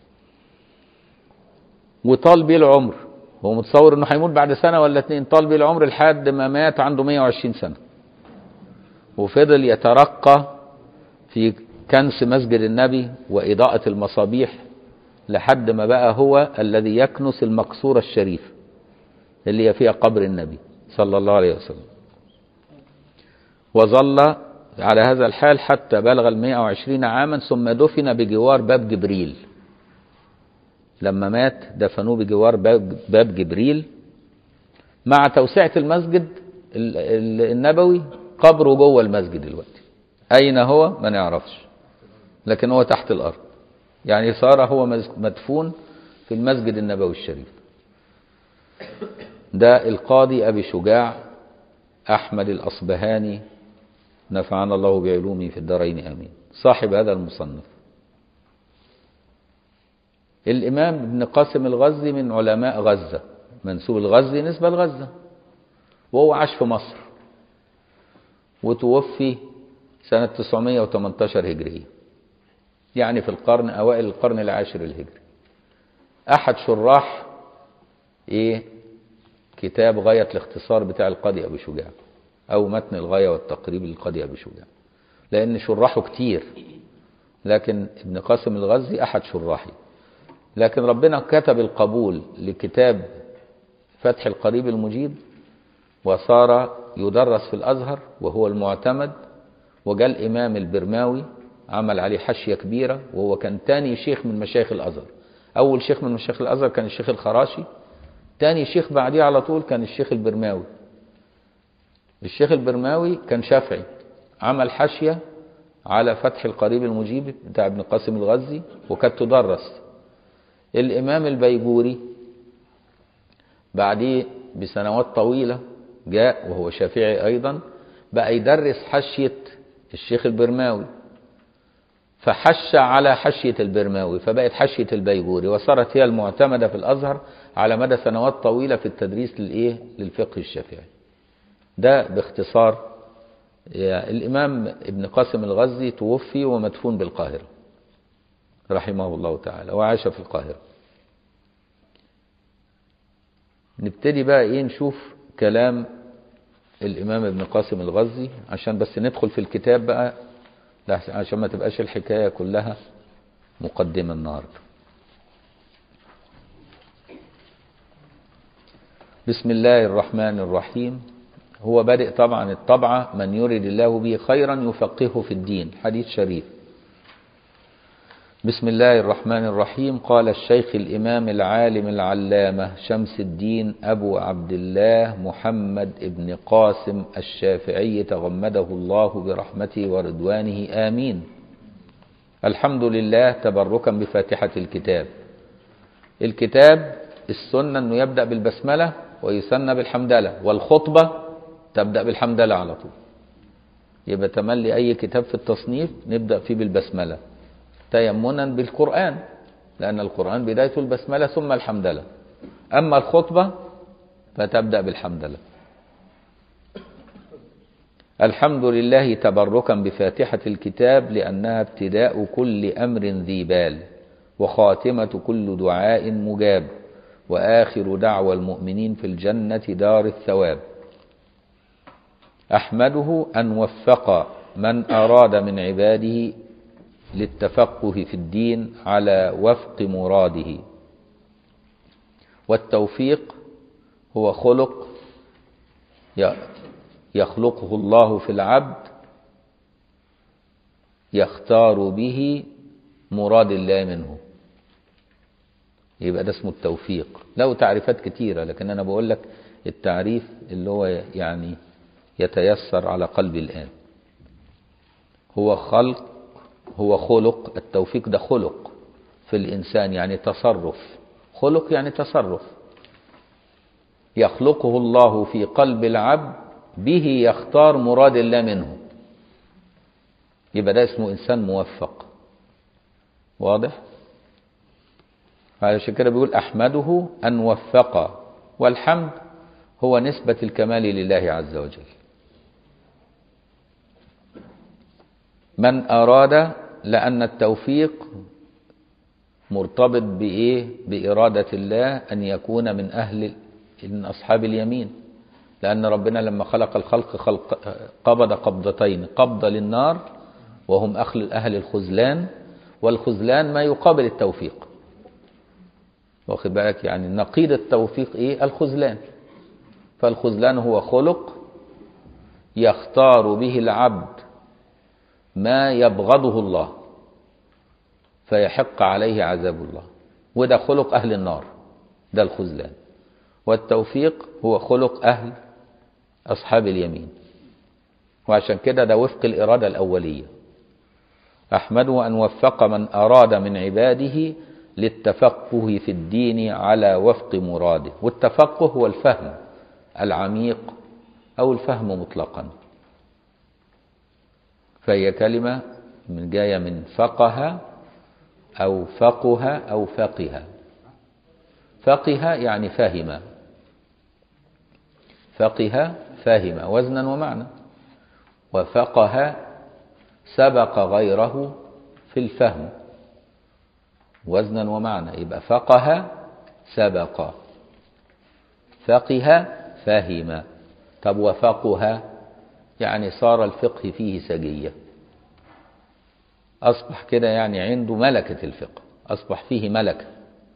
[SPEAKER 1] وطال بيه العمر هو متصور انه هيموت بعد سنه ولا اتنين طال بيه العمر لحد ما مات عنده 120 سنه وفضل يترقى في كنس مسجد النبي واضاءه المصابيح لحد ما بقى هو الذي يكنس المقصوره الشريف اللي هي فيها قبر النبي صلى الله عليه وسلم وظل على هذا الحال حتى بلغ ال 120 عاما ثم دفن بجوار باب جبريل لما مات دفنوه بجوار باب, باب جبريل مع توسعة المسجد النبوي قبره جوه المسجد دلوقتي أين هو ما نعرفش لكن هو تحت الأرض يعني صار هو مدفون في المسجد النبوي الشريف ده القاضي أبي شجاع أحمد الأصبهاني نفعنا الله بعلومه في الدارين آمين صاحب هذا المصنف الإمام ابن قاسم الغزي من علماء غزة منسوب الغزي نسبة لغزة وهو عاش في مصر وتوفي سنة 918 هجرية يعني في القرن أوائل القرن العاشر الهجري أحد شراح إيه كتاب غاية الاختصار بتاع القاضي أبو شجاع أو متن الغاية والتقريب للقاضي أبو شجاع لأن شراحه كتير لكن ابن قاسم الغزي أحد شراحه لكن ربنا كتب القبول لكتاب فتح القريب المجيب وصار يدرس في الأزهر وهو المعتمد وجاء الإمام البرماوي عمل عليه حشية كبيرة وهو كان تاني شيخ من مشايخ الأزهر أول شيخ من مشايخ الأزهر كان الشيخ الخراشي تاني شيخ بعديه على طول كان الشيخ البرماوي الشيخ البرماوي كان شافعي عمل حاشية على فتح القريب المجيب بتاع ابن قاسم الغزي وكانت تدرس الإمام البيجوري بعديه بسنوات طويلة جاء وهو شافعي أيضا بقى يدرس حشية الشيخ البرماوي فحش على حشية البرماوي فبقت حشية البيجوري وصارت هي المعتمدة في الأزهر على مدى سنوات طويلة في التدريس للإيه؟ للفقه الشافعي ده باختصار يا الإمام ابن قاسم الغزي توفي ومدفون بالقاهرة رحمه الله تعالى وعاش في القاهرة نبتدي بقى ايه نشوف كلام الامام ابن قاسم الغزي عشان بس ندخل في الكتاب بقى لا عشان ما تبقاش الحكاية كلها مقدمة النهاردة بسم الله الرحمن الرحيم هو بادئ طبعا الطبعة من يريد الله به خيرا يفقهه في الدين حديث شريف بسم الله الرحمن الرحيم قال الشيخ الإمام العالم العلامة شمس الدين أبو عبد الله محمد ابن قاسم الشافعي تغمده الله برحمته ورضوانه آمين الحمد لله تبركا بفاتحة الكتاب الكتاب السنة أنه يبدأ بالبسملة ويسنى بالحمدلة والخطبة تبدأ بالحمدلة على طول يبقى تملي أي كتاب في التصنيف نبدأ فيه بالبسملة تيمنا بالقرآن لأن القرآن بدايته البسملة ثم الحمدلة أما الخطبة فتبدأ بالحمدلة الحمد لله تبركا بفاتحة الكتاب لأنها ابتداء كل أمر ذي بال وخاتمة كل دعاء مجاب وآخر دعوى المؤمنين في الجنة دار الثواب أحمده أن وفق من أراد من عباده للتفقه في الدين على وفق مراده والتوفيق هو خلق يخلقه الله في العبد يختار به مراد الله منه يبقى ده اسمه التوفيق له تعريفات كتيرة لكن أنا بقول لك التعريف اللي هو يعني يتيسر على قلبي الآن هو خلق هو خلق التوفيق ده خلق في الإنسان يعني تصرف خلق يعني تصرف يخلقه الله في قلب العبد به يختار مراد الله منه يبقى ده اسمه إنسان موفق واضح علشان كده بيقول أحمده أن وفق والحمد هو نسبة الكمال لله عز وجل من أراد لأن التوفيق مرتبط بإيه بإرادة الله أن يكون من أهل من أصحاب اليمين لأن ربنا لما خلق الخلق خلق قبض قبضتين قبضة للنار وهم أهل أهل الخذلان والخذلان ما يقابل التوفيق واخد بالك يعني نقيض التوفيق إيه الخذلان فالخذلان هو خلق يختار به العبد ما يبغضه الله فيحق عليه عذاب الله وده خلق أهل النار ده الخذلان والتوفيق هو خلق أهل أصحاب اليمين وعشان كده ده وفق الإرادة الأولية أحمده أن وفق من أراد من عباده للتفقه في الدين على وفق مراده والتفقه هو الفهم العميق أو الفهم مطلقا فهي كلمة من جاية من فقه أو فقه أو فقه فقه يعني فهم فقه فهم وزنا ومعنى وفقه سبق غيره في الفهم وزنا ومعنى يبقى فقه سبق فقه فهم طب وفقه يعني صار الفقه فيه سجية أصبح كده يعني عنده ملكة الفقه أصبح فيه ملكة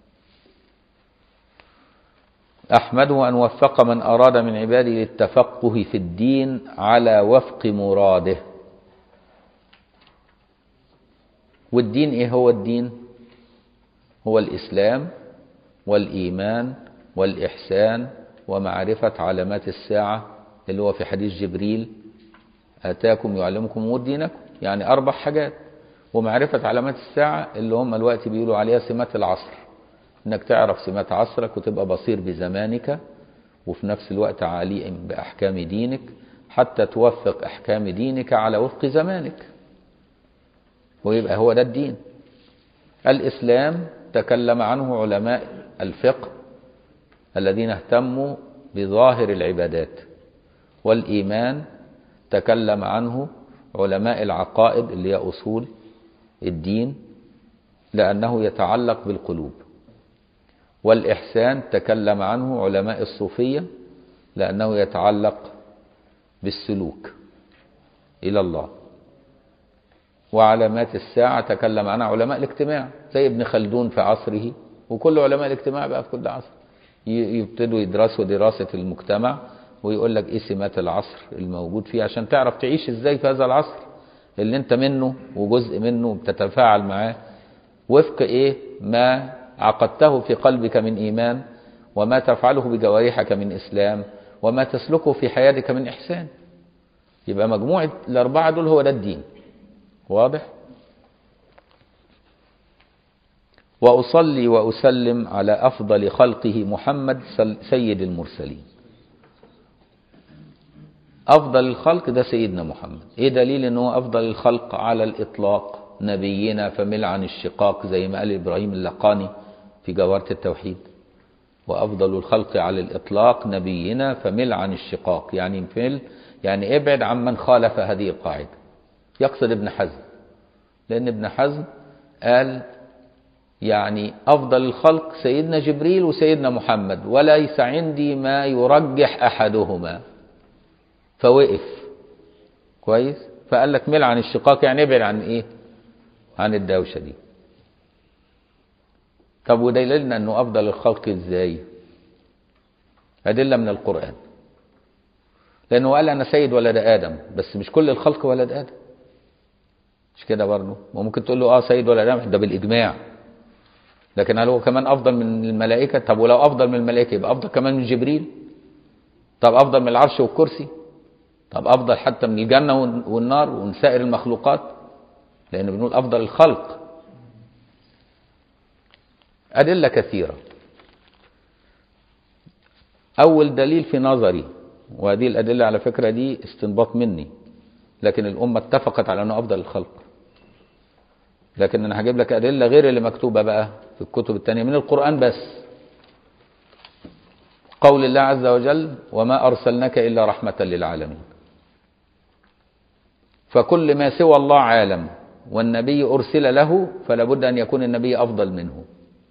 [SPEAKER 1] أحمده أن وفق من أراد من عباده للتفقه في الدين على وفق مراده والدين إيه هو الدين هو الإسلام والإيمان والإحسان ومعرفة علامات الساعة اللي هو في حديث جبريل آتاكم يعلمكم أمور دينكم يعني أربع حاجات ومعرفة علامات الساعة اللي هم الوقت بيقولوا عليها سمات العصر انك تعرف سمات عصرك وتبقى بصير بزمانك وفي نفس الوقت عالي بأحكام دينك حتى توفق أحكام دينك على وفق زمانك ويبقى هو ده الدين الإسلام تكلم عنه علماء الفقه الذين اهتموا بظاهر العبادات والإيمان تكلم عنه علماء العقائد اللي هي أصول الدين لأنه يتعلق بالقلوب والإحسان تكلم عنه علماء الصوفية لأنه يتعلق بالسلوك إلى الله وعلامات الساعة تكلم عنها علماء الاجتماع زي ابن خلدون في عصره وكل علماء الاجتماع بقى في كل عصر ي- يبتدوا يدرسوا دراسة المجتمع ويقول لك ايه سمات العصر الموجود فيه عشان تعرف تعيش ازاي في هذا العصر اللي انت منه وجزء منه بتتفاعل معاه وفق ايه ما عقدته في قلبك من ايمان وما تفعله بجوارحك من اسلام وما تسلكه في حياتك من احسان يبقى مجموعة الاربعة دول هو ده الدين واضح واصلي واسلم على افضل خلقه محمد سل- سيد المرسلين افضل الخلق ده سيدنا محمد ايه دليل ان هو افضل الخلق على الاطلاق نبينا فمل عن الشقاق زي ما قال ابراهيم اللقاني في جوهرة التوحيد وافضل الخلق على الاطلاق نبينا فمل عن الشقاق يعني مل يعني ابعد عمن خالف هذه القاعده يقصد ابن حزم لان ابن حزم قال يعني افضل الخلق سيدنا جبريل وسيدنا محمد وليس عندي ما يرجح احدهما فوقف كويس فقال لك مل عن الشقاق يعني ابعد عن ايه عن الدوشه دي طب ودليلنا انه افضل الخلق ازاي ادله من القران لانه قال انا سيد ولد ادم بس مش كل الخلق ولد ادم مش كده برضه وممكن تقول له اه سيد ولد ادم ده بالاجماع لكن هل هو كمان افضل من الملائكه طب ولو افضل من الملائكه يبقى افضل كمان من جبريل طب افضل من العرش والكرسي طب افضل حتى من الجنه والنار ومن سائر المخلوقات لان بنقول افضل الخلق ادله كثيره اول دليل في نظري وهذه الادله على فكره دي استنباط مني لكن الامه اتفقت على انه افضل الخلق لكن انا هجيب لك ادله غير اللي مكتوبه بقى في الكتب الثانيه من القران بس قول الله عز وجل وما ارسلناك الا رحمه للعالمين فكل ما سوى الله عالم والنبي ارسل له فلا بد ان يكون النبي افضل منه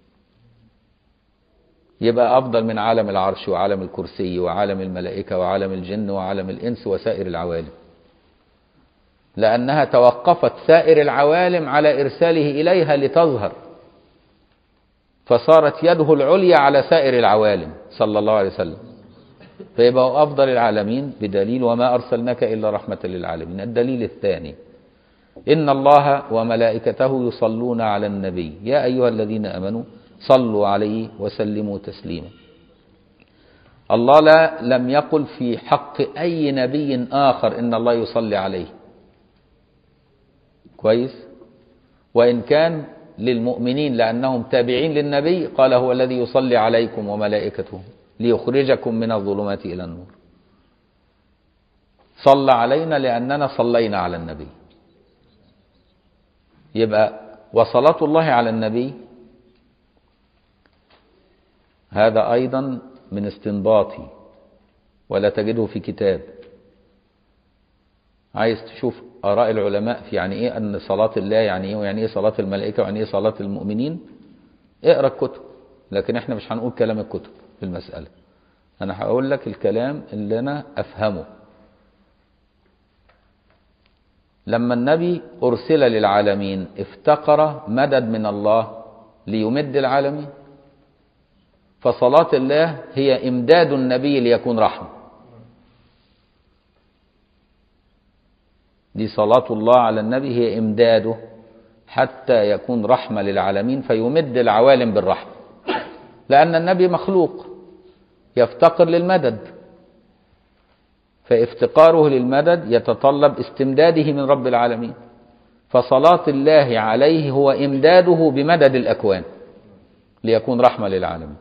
[SPEAKER 1] يبقى افضل من عالم العرش وعالم الكرسي وعالم الملائكه وعالم الجن وعالم الانس وسائر العوالم لانها توقفت سائر العوالم على ارساله اليها لتظهر فصارت يده العليا على سائر العوالم صلى الله عليه وسلم فيبقى هو افضل العالمين بدليل وما ارسلناك الا رحمه للعالمين الدليل الثاني ان الله وملائكته يصلون على النبي يا ايها الذين امنوا صلوا عليه وسلموا تسليما الله لا لم يقل في حق اي نبي اخر ان الله يصلي عليه كويس وان كان للمؤمنين لانهم تابعين للنبي قال هو الذي يصلي عليكم وملائكته ليخرجكم من الظلمات الى النور صلى علينا لاننا صلينا على النبي يبقى وصلاه الله على النبي هذا ايضا من استنباطي ولا تجده في كتاب عايز تشوف اراء العلماء في يعني ايه ان صلاه الله يعني ايه ويعني ايه صلاه الملائكه ويعني ايه صلاه المؤمنين اقرا الكتب لكن احنا مش هنقول كلام الكتب في المساله انا هقول لك الكلام اللي انا افهمه لما النبي ارسل للعالمين افتقر مدد من الله ليمد العالمين فصلاة الله هي إمداد النبي ليكون رحمة دي صلاة الله على النبي هي إمداده حتى يكون رحمة للعالمين فيمد العوالم بالرحمة لأن النبي مخلوق يفتقر للمدد فافتقاره للمدد يتطلب استمداده من رب العالمين فصلاة الله عليه هو إمداده بمدد الأكوان ليكون رحمة للعالمين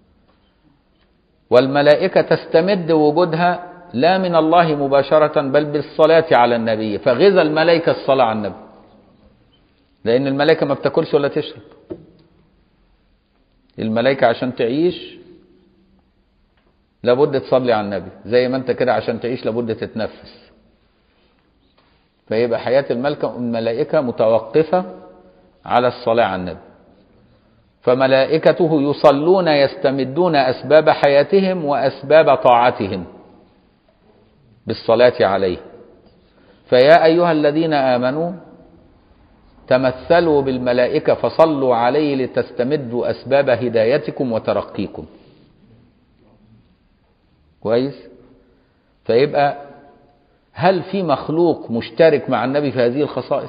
[SPEAKER 1] والملائكة تستمد وجودها لا من الله مباشرة بل بالصلاة على النبي فغذى الملائكة الصلاة على النبي لأن الملائكة ما بتاكلش ولا تشرب الملائكة عشان تعيش لابد تصلي على النبي زي ما انت كده عشان تعيش لابد تتنفس فيبقى حياة الملكة الملائكة متوقفة على الصلاة على النبي فملائكته يصلون يستمدون أسباب حياتهم وأسباب طاعتهم بالصلاة عليه فيا أيها الذين آمنوا تمثلوا بالملائكة فصلوا عليه لتستمدوا أسباب هدايتكم وترقيكم كويس فيبقى هل في مخلوق مشترك مع النبي في هذه الخصائص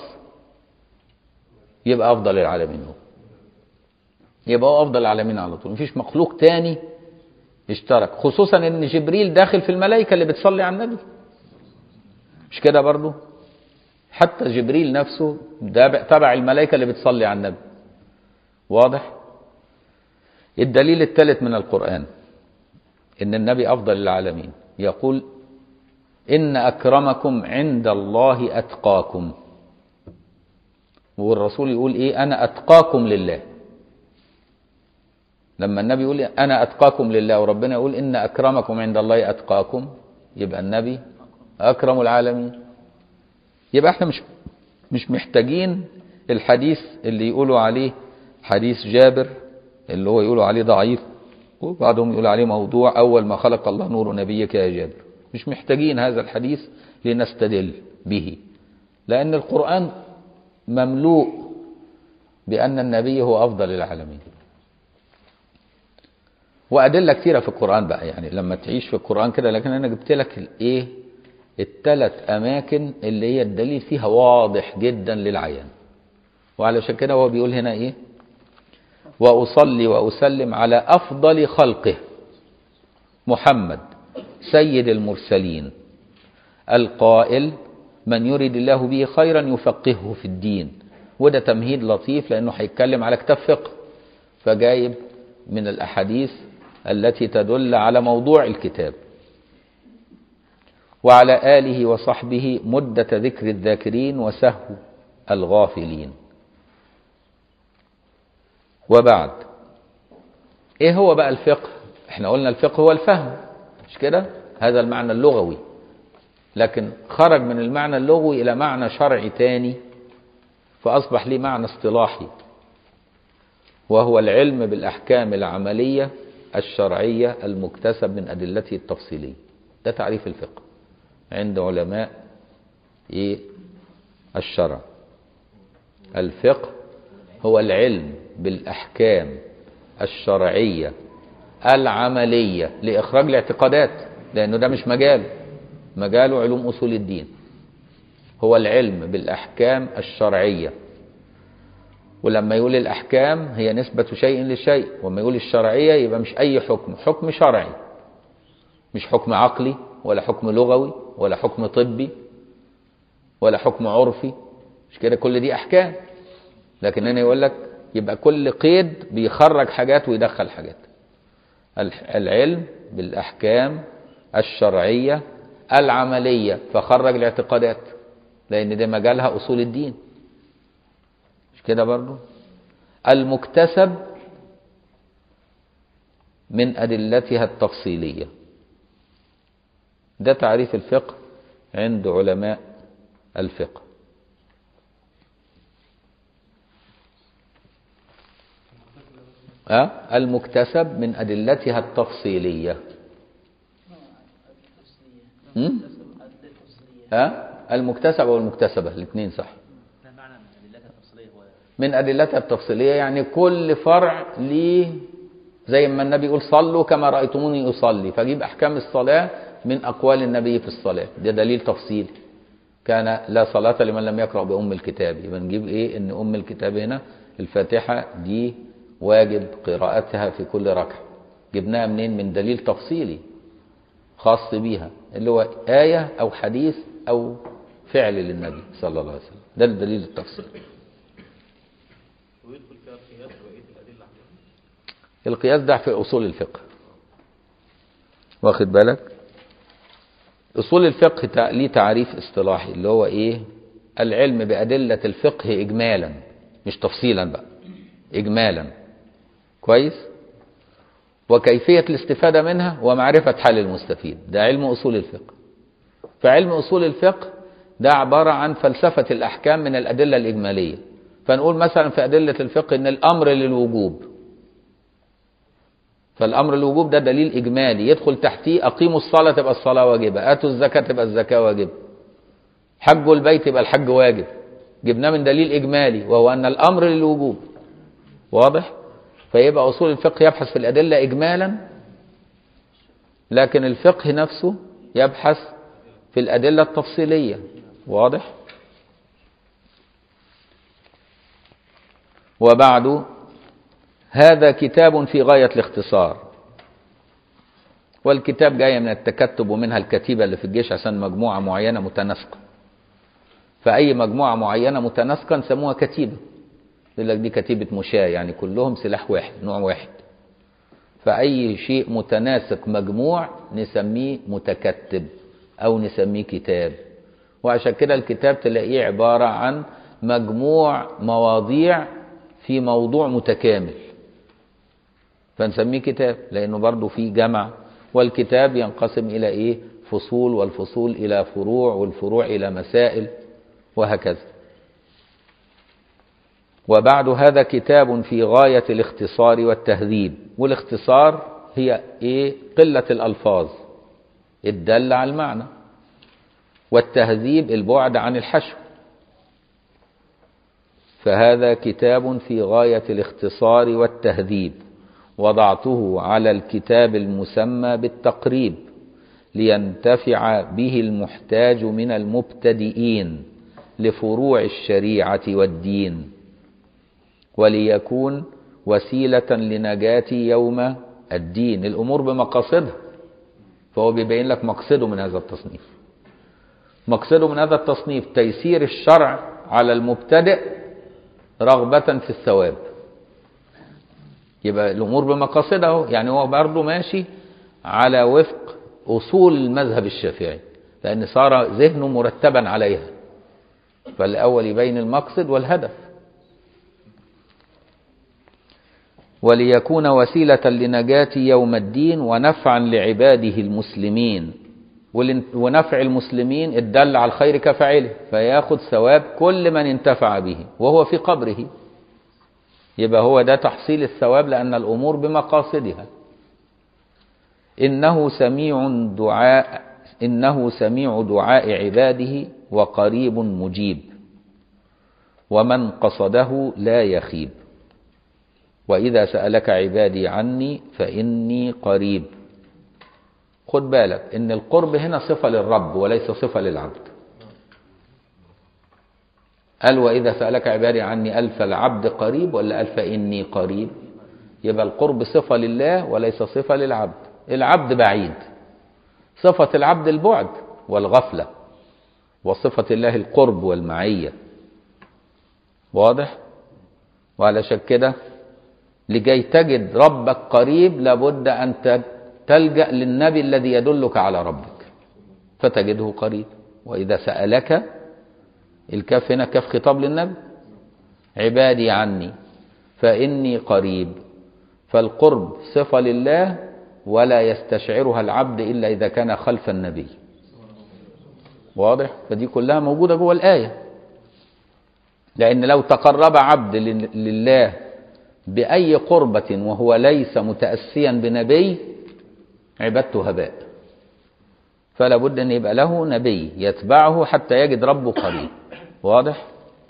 [SPEAKER 1] يبقى أفضل العالمين هو يبقى هو أفضل العالمين على طول مفيش مخلوق تاني اشترك خصوصا ان جبريل داخل في الملائكة اللي بتصلي على النبي مش كده برضو حتى جبريل نفسه ده تبع الملائكة اللي بتصلي على النبي واضح الدليل الثالث من القرآن ان النبي افضل العالمين يقول ان اكرمكم عند الله اتقاكم والرسول يقول ايه انا اتقاكم لله لما النبي يقول انا اتقاكم لله وربنا يقول ان اكرمكم عند الله اتقاكم يبقى النبي اكرم العالمين يبقى احنا مش مش محتاجين الحديث اللي يقولوا عليه حديث جابر اللي هو يقولوا عليه ضعيف وبعضهم يقول عليه موضوع اول ما خلق الله نور نبيك يا جابر مش محتاجين هذا الحديث لنستدل به لان القران مملوء بان النبي هو افضل العالمين وادله كثيره في القران بقى يعني لما تعيش في القران كده لكن انا جبت لك الايه الثلاث اماكن اللي هي الدليل فيها واضح جدا للعيان وعلشان كده هو بيقول هنا ايه واصلي واسلم على افضل خلقه محمد سيد المرسلين القائل من يريد الله به خيرا يفقهه في الدين وده تمهيد لطيف لانه هيتكلم على كتاب فقه فجايب من الاحاديث التي تدل على موضوع الكتاب وعلى آله وصحبه مدة ذكر الذاكرين وسهو الغافلين وبعد ايه هو بقى الفقه احنا قلنا الفقه هو الفهم مش كده هذا المعنى اللغوي لكن خرج من المعنى اللغوي الى معنى شرعي تاني فاصبح ليه معنى اصطلاحي وهو العلم بالاحكام العمليه الشرعيه المكتسب من ادلته التفصيليه ده تعريف الفقه عند علماء ايه الشرع الفقه هو العلم بالاحكام الشرعيه العمليه لاخراج الاعتقادات لانه ده مش مجاله مجاله علوم اصول الدين هو العلم بالاحكام الشرعيه ولما يقول الاحكام هي نسبه شيء لشيء وما يقول الشرعيه يبقى مش اي حكم حكم شرعي مش حكم عقلي ولا حكم لغوي ولا حكم طبي ولا حكم عرفي مش كده كل دي احكام لكن انا يقول لك يبقى كل قيد بيخرج حاجات ويدخل حاجات العلم بالاحكام الشرعيه العمليه فخرج الاعتقادات لان ده مجالها اصول الدين مش كده برضو المكتسب من ادلتها التفصيليه ده تعريف الفقه عند علماء الفقه أه؟ المكتسب من أدلتها التفصيلية هم؟ أه؟ المكتسب والمكتسبة الاثنين صح من أدلتها التفصيلية يعني كل فرع ليه زي ما النبي يقول صلوا كما رأيتموني أصلي فجيب أحكام الصلاة من أقوال النبي في الصلاة ده دليل تفصيلي كان لا صلاة لمن لم يقرأ بأم الكتاب يبقى نجيب إيه إن أم الكتاب هنا الفاتحة دي واجب قراءتها في كل ركعة جبناها منين من دليل تفصيلي خاص بيها اللي هو آية أو حديث أو فعل للنبي صلى الله عليه وسلم ده الدليل التفصيلي
[SPEAKER 2] ويدخل فيها القياس وبقيه الادله
[SPEAKER 1] القياس ده في أصول الفقه واخد بالك أصول الفقه تع- ليه تعريف اصطلاحي اللي هو إيه العلم بأدلة الفقه إجمالا مش تفصيلا بقى إجمالا كويس وكيفية الاستفادة منها ومعرفة حال المستفيد ده علم أصول الفقه فعلم أصول الفقه ده عبارة عن فلسفة الأحكام من الأدلة الإجمالية فنقول مثلا في أدلة الفقه إن الأمر للوجوب فالأمر للوجوب ده دليل إجمالي يدخل تحتيه أقيموا الصلاة تبقى الصلاة واجبة آتوا الزكاة تبقى الزكاة واجبة حجوا البيت يبقى الحج واجب جبناه من دليل إجمالي وهو أن الأمر للوجوب واضح فيبقى أصول الفقه يبحث في الأدلة إجمالا لكن الفقه نفسه يبحث في الأدلة التفصيلية واضح وبعد هذا كتاب في غاية الاختصار والكتاب جاي من التكتب ومنها الكتيبة اللي في الجيش عشان مجموعة معينة متناسقة فأي مجموعة معينة متناسقة نسموها كتيبة يقول لك دي كتيبة مشاة يعني كلهم سلاح واحد نوع واحد فأي شيء متناسق مجموع نسميه متكتب أو نسميه كتاب وعشان كده الكتاب تلاقيه عبارة عن مجموع مواضيع في موضوع متكامل فنسميه كتاب لأنه برضه فيه جمع والكتاب ينقسم إلى إيه فصول والفصول إلى فروع والفروع إلى مسائل وهكذا وبعد هذا كتاب في غاية الاختصار والتهذيب والاختصار هي إيه قلة الألفاظ الدل على المعنى والتهذيب البعد عن الحشو فهذا كتاب في غاية الاختصار والتهذيب وضعته على الكتاب المسمى بالتقريب لينتفع به المحتاج من المبتدئين لفروع الشريعة والدين وليكون وسيلة لنجاة يوم الدين الأمور بمقاصدها فهو بيبين لك مقصده من هذا التصنيف مقصده من هذا التصنيف تيسير الشرع على المبتدئ رغبة في الثواب يبقى الأمور بمقاصدها يعني هو برضه ماشي على وفق أصول المذهب الشافعي لأن صار ذهنه مرتبا عليها فالأول يبين المقصد والهدف وليكون وسيلة لنجاة يوم الدين ونفعا لعباده المسلمين ونفع المسلمين الدل على الخير كفاعله فياخذ ثواب كل من انتفع به وهو في قبره يبقى هو ده تحصيل الثواب لأن الأمور بمقاصدها إنه سميع دعاء إنه سميع دعاء عباده وقريب مجيب ومن قصده لا يخيب وإذا سألك عبادي عني فإني قريب خد بالك إن القرب هنا صفة للرب وليس صفة للعبد قال وإذا سألك عبادي عني ألف العبد قريب ولا ألف إني قريب يبقى القرب صفة لله وليس صفة للعبد العبد بعيد صفة العبد البعد والغفلة وصفة الله القرب والمعية واضح وعلشان كده لكي تجد ربك قريب لابد أن تلجأ للنبي الذي يدلك على ربك فتجده قريب وإذا سألك الكاف هنا كاف خطاب للنبي عبادي عني فإني قريب فالقرب صفة لله ولا يستشعرها العبد إلا إذا كان خلف النبي واضح فدي كلها موجودة جوه الآية لأن لو تقرب عبد لله بأي قربة وهو ليس متأسيا بنبي عبادته هباء فلا بد أن يبقى له نبي يتبعه حتى يجد ربه قريب واضح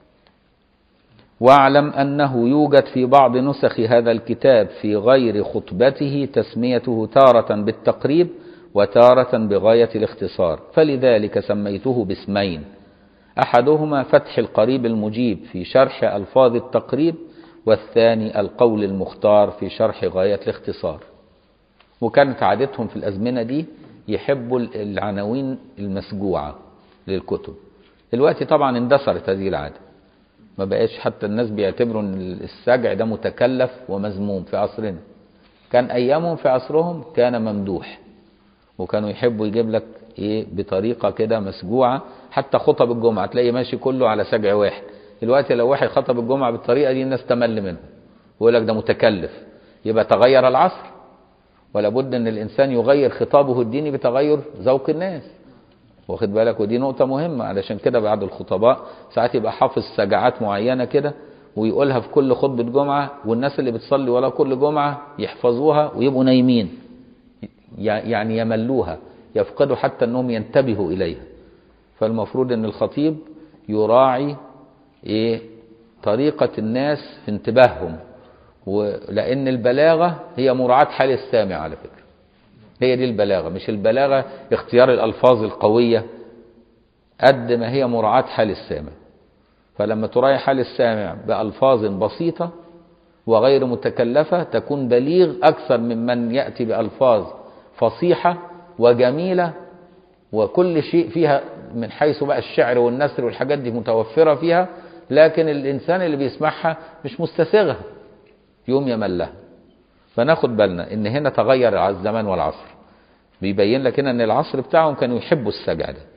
[SPEAKER 1] واعلم أنه يوجد في بعض نسخ هذا الكتاب في غير خطبته تسميته تارة بالتقريب وتارة بغاية الاختصار فلذلك سميته باسمين أحدهما فتح القريب المجيب في شرح ألفاظ التقريب والثاني القول المختار في شرح غاية الاختصار وكانت عادتهم في الأزمنة دي يحبوا العناوين المسجوعة للكتب دلوقتي طبعا اندثرت هذه العادة ما بقاش حتى الناس بيعتبروا ان السجع ده متكلف ومذموم في عصرنا كان ايامهم في عصرهم كان ممدوح وكانوا يحبوا يجيب لك ايه بطريقه كده مسجوعه حتى خطب الجمعه تلاقي ماشي كله على سجع واحد دلوقتي لو واحد خطب الجمعه بالطريقه دي الناس تمل منه ويقول لك ده متكلف يبقى تغير العصر ولا بد ان الانسان يغير خطابه الديني بتغير ذوق الناس واخد بالك ودي نقطة مهمة علشان كده بعض الخطباء ساعات يبقى حافظ سجعات معينة كده ويقولها في كل خطبة جمعة والناس اللي بتصلي ورا كل جمعة يحفظوها ويبقوا نايمين يعني يملوها يفقدوا حتى انهم ينتبهوا اليها فالمفروض ان الخطيب يراعي ايه طريقة الناس في انتباههم ولان البلاغة هي مراعاة حال السامع على فكرة هي دي البلاغة مش البلاغة اختيار الالفاظ القوية قد ما هي مراعاة حال السامع فلما تراعي حال السامع بألفاظ بسيطة وغير متكلفة تكون بليغ أكثر ممن يأتي بألفاظ فصيحة وجميلة وكل شيء فيها من حيث بقى الشعر والنثر والحاجات دي متوفرة فيها لكن الإنسان اللي بيسمعها مش مستساغها يوم يملها فناخد بالنا إن هنا تغير الزمان والعصر بيبين لك هنا إن العصر بتاعهم كانوا يحبوا السجع ده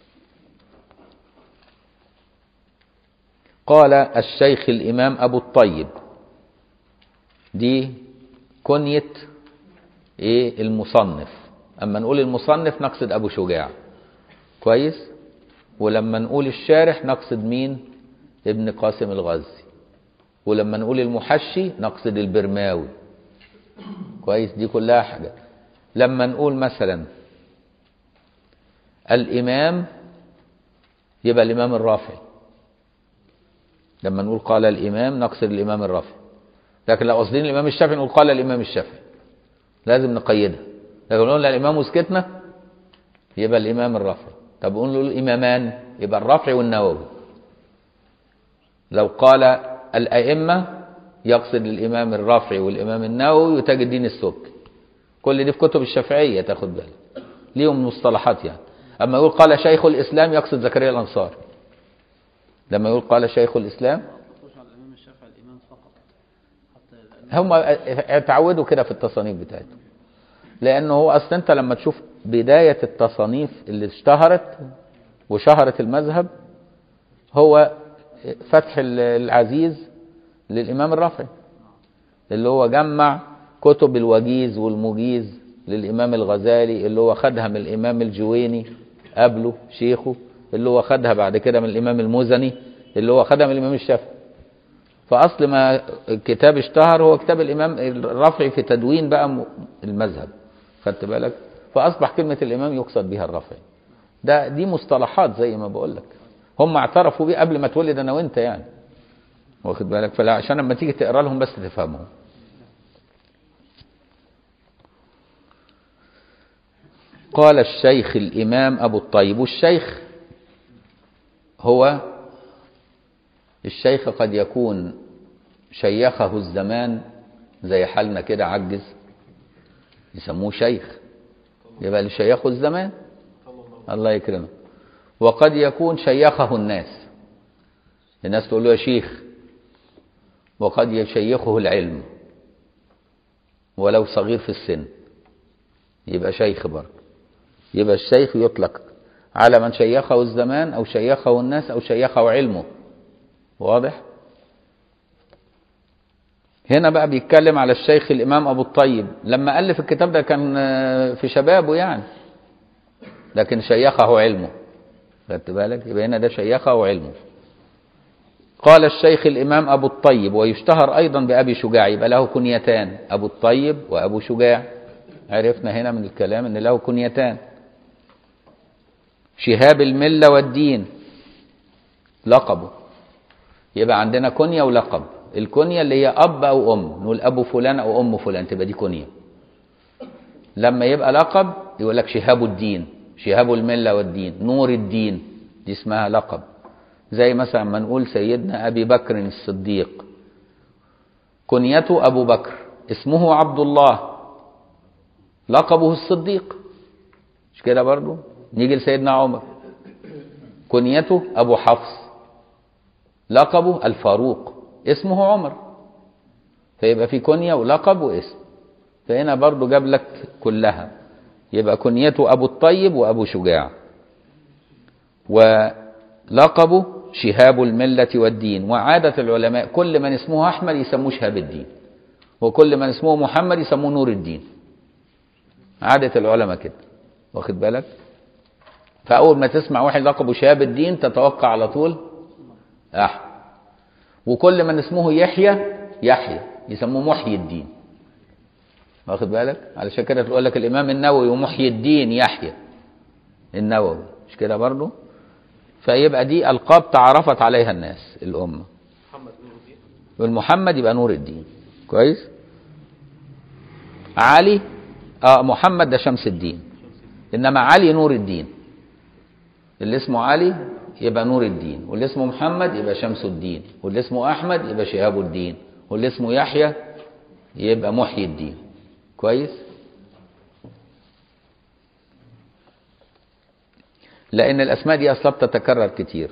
[SPEAKER 1] قال الشيخ الإمام أبو الطيب دي كنية إيه المصنف أما نقول المصنف نقصد أبو شجاع كويس ولما نقول الشارح نقصد مين ابن قاسم الغزي ولما نقول المحشي نقصد البرماوي كويس دي كلها حاجة لما نقول مثلا الإمام يبقى الإمام الرافعي لما نقول قال الإمام نقصد الإمام الرافعي لكن لو قصدين الإمام الشافعي نقول قال الإمام الشافعي لازم نقيدها لكن لو قلنا الإمام وسكتنا يبقى الإمام الرافعي طب قلنا له الإمامان يبقى الرافعي والنووي لو قال الأئمة يقصد الإمام الرافعي والإمام النووي وتاج الدين السبكي كل دي في كتب الشافعية تاخد بالك ليهم مصطلحات يعني أما يقول قال شيخ الإسلام يقصد زكريا الأنصاري لما يقول قال شيخ الإسلام
[SPEAKER 2] مخصوص على الإمام الشافعي الإمام فقط حتى لأن
[SPEAKER 1] هم اتعودوا كده في التصانيف بتاعتهم لأنه هو أصل أنت لما تشوف بداية التصانيف اللي اشتهرت وشهرت المذهب هو فتح العزيز للإمام الرافعي اللي هو جمع كتب الوجيز والمجيز للإمام الغزالي اللي هو خدها من الإمام الجويني قبله شيخه اللي هو خدها بعد كده من الإمام المزني اللي هو خدها من الإمام الشافعي فأصل ما الكتاب اشتهر هو كتاب الإمام الرافعي في تدوين بقى م- المذهب خدت بالك فأصبح كلمة الإمام يقصد بها الرافعي ده دي مصطلحات زي ما بقول لك هم اعترفوا بيه قبل ما تولد أنا وأنت يعني واخد بالك فلا عشان لما تيجي تقرا لهم بس تفهمهم قال الشيخ الإمام أبو الطيب والشيخ هو الشيخ قد يكون شيخه الزمان زي حالنا كده عجز يسموه شيخ يبقى اللي شيخه الزمان الله يكرمه وقد يكون شيخه الناس الناس تقول له يا شيخ وقد يشيخه العلم ولو صغير في السن يبقى شيخ برضه يبقى الشيخ يطلق على من شيخه الزمان أو شيخه الناس أو شيخه علمه واضح هنا بقى بيتكلم على الشيخ الإمام أبو الطيب لما ألف الكتاب ده كان آه، في شبابه يعني لكن شيخه علمه خدت بالك يبقى هنا ده شيخه علمه قال الشيخ الإمام أبو الطيب ويشتهر أيضا بأبي شجاع يبقى له كنيتان أبو الطيب وأبو شجاع عرفنا هنا من الكلام أن له كنيتان شهاب الملة والدين لقبه يبقى عندنا كنية ولقب الكنية اللي هي أب أو أم نقول أبو فلان أو أم فلان تبقى دي كنية لما يبقى لقب يقول لك شهاب الدين شهاب الملة والدين نور الدين دي اسمها لقب زي مثلا ما نقول سيدنا أبي بكر الصديق كنيته أبو بكر اسمه عبد الله لقبه الصديق مش كده برضو نيجي لسيدنا عمر كنيته أبو حفص لقبه الفاروق اسمه عمر فيبقى في كنية ولقب واسم فهنا برضو جاب لك كلها يبقى كنيته أبو الطيب وأبو شجاع ولقبه شهاب الملة والدين وعادة العلماء كل من اسمه أحمد يسموه شهاب الدين وكل من اسمه محمد يسموه نور الدين عادة العلماء كده واخد بالك فأول ما تسمع واحد لقبه شهاب الدين تتوقع على طول أحمد وكل من اسمه يحيى يحيى يسموه محيي الدين واخد بالك علشان كده تقول لك الإمام النووي ومحيي الدين يحيى النووي مش كده برضه فيبقى دي ألقاب تعرفت عليها الناس الأمة
[SPEAKER 2] محمد نور الدين
[SPEAKER 1] والمحمد يبقى نور الدين كويس علي اه محمد ده شمس الدين انما علي نور الدين اللي اسمه علي يبقى نور الدين واللي اسمه محمد يبقى شمس الدين واللي اسمه احمد يبقى شهاب الدين واللي اسمه يحيى يبقى محيي الدين كويس لان الاسماء دي اصلا بتتكرر كتير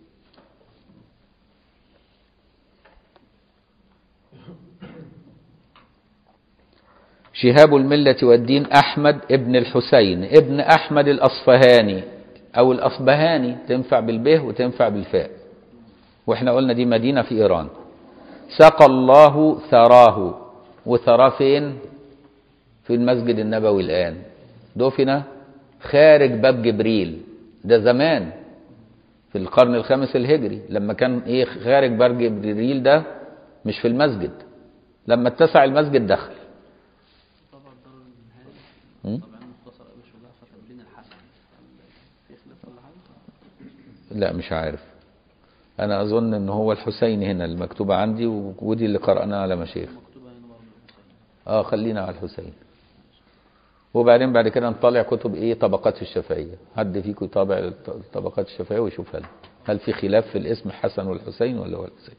[SPEAKER 1] شهاب الملة والدين أحمد ابن الحسين ابن أحمد الأصفهاني أو الأصبهاني تنفع بالبه وتنفع بالفاء وإحنا قلنا دي مدينة في إيران سقى الله ثراه وثراه فين في المسجد النبوي الآن دفن خارج باب جبريل ده زمان في القرن الخامس الهجري لما كان ايه خارج باب جبريل ده مش في المسجد لما اتسع المسجد دخل
[SPEAKER 2] طبعا دار النهاية
[SPEAKER 1] م?
[SPEAKER 2] طبعا مختصر مش ولا فتح الدين الحسن في خلاف ولا حاجة
[SPEAKER 1] لا مش عارف انا اظن ان هو الحسين هنا المكتوبة عندي و- ودي اللي قرأناها على مشايخ
[SPEAKER 2] مكتوبة هنا برضه الحسين
[SPEAKER 1] اه خلينا على الحسين وبعدين بعد كده نطلع كتب ايه طبقات الشافعية حد فيكم يطابع الط- طبقات الشافعية ويشوف هل هل في خلاف في الاسم حسن والحسين ولا هو الحسين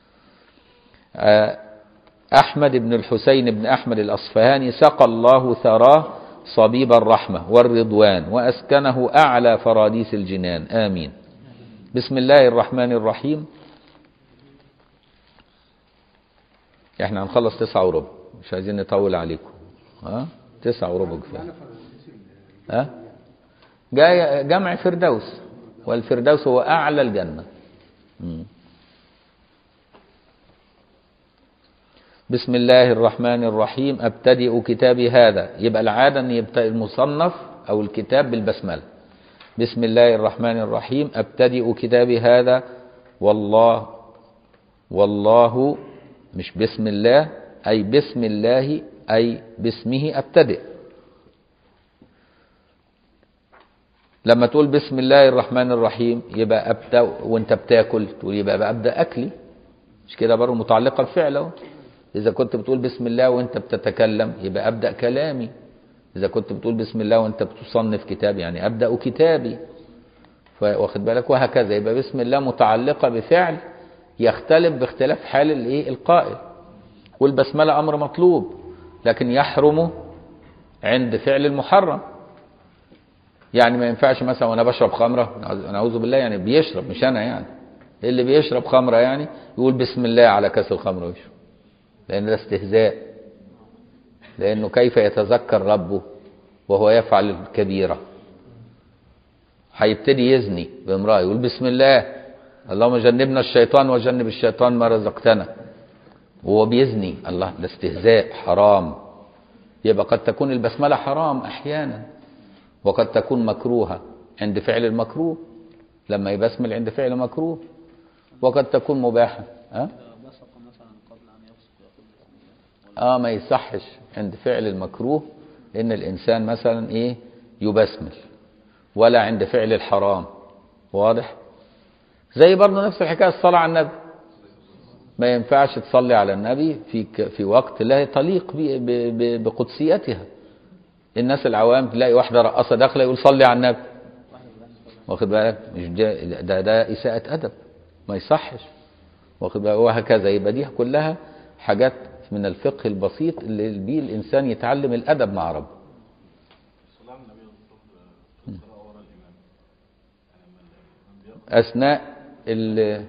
[SPEAKER 1] آه احمد بن الحسين بن احمد الاصفهاني سقى الله ثراه صبيب الرحمة والرضوان واسكنه اعلى فراديس الجنان امين بسم الله الرحمن الرحيم احنا هنخلص تسعة وربع مش عايزين نطول عليكم ها تسعة وربع كفايه ها جاي جمع فردوس والفردوس هو اعلى الجنه مم. بسم الله الرحمن الرحيم ابتدئ كتابي هذا يبقى العاده ان يبتدئ المصنف او الكتاب بالبسمله بسم الله الرحمن الرحيم ابتدئ كتابي هذا والله والله مش بسم الله أي بسم الله أي باسمه أبتدئ لما تقول بسم الله الرحمن الرحيم يبقى أبدأ وأنت بتاكل تقول يبقى بأبدأ أكلي مش كده برضه متعلقة بفعل اهو إذا كنت بتقول بسم الله وأنت بتتكلم يبقى أبدأ كلامي إذا كنت بتقول بسم الله وأنت بتصنف كتاب يعني أبدأ كتابي واخد بالك وهكذا يبقى بسم الله متعلقة بفعل يختلف باختلاف حال الايه القائل والبسملة أمر مطلوب لكن يحرم عند فعل المحرم يعني ما ينفعش مثلا وانا بشرب خمرة نعوذ بالله يعني بيشرب مش انا يعني اللي بيشرب خمرة يعني يقول بسم الله على كاس الخمر ويشرب لان ده استهزاء لانه كيف يتذكر ربه وهو يفعل الكبيرة هيبتدي يزني بامرأة يقول بسم الله اللهم جنبنا الشيطان وجنب الشيطان ما رزقتنا وهو بيزني الله ده استهزاء حرام يبقى قد تكون البسملة حرام أحيانا وقد تكون مكروهة عند فعل المكروه لما يبسمل عند فعل مكروه وقد تكون مباحة أه؟
[SPEAKER 2] بصق مثلا قبل أن يبصق يقول بسم الله
[SPEAKER 1] اه ما يصحش عند فعل المكروه ان الانسان مثلا ايه يبسمل ولا عند فعل الحرام واضح زي برضه نفس الحكايه الصلاه على النبي ما ينفعش تصلي على النبي في ك- في وقت لا تليق ب- ب- ب- بقدسيتها الناس العوام تلاقي واحده رقاصه داخله يقول صلي على النبي واخد بالك مش ده ده, ده اساءه ادب ما يصحش واخد بالك وهكذا يبقى دي كلها حاجات من الفقه البسيط اللي بيه الانسان يتعلم الادب مع ربه اثناء ال-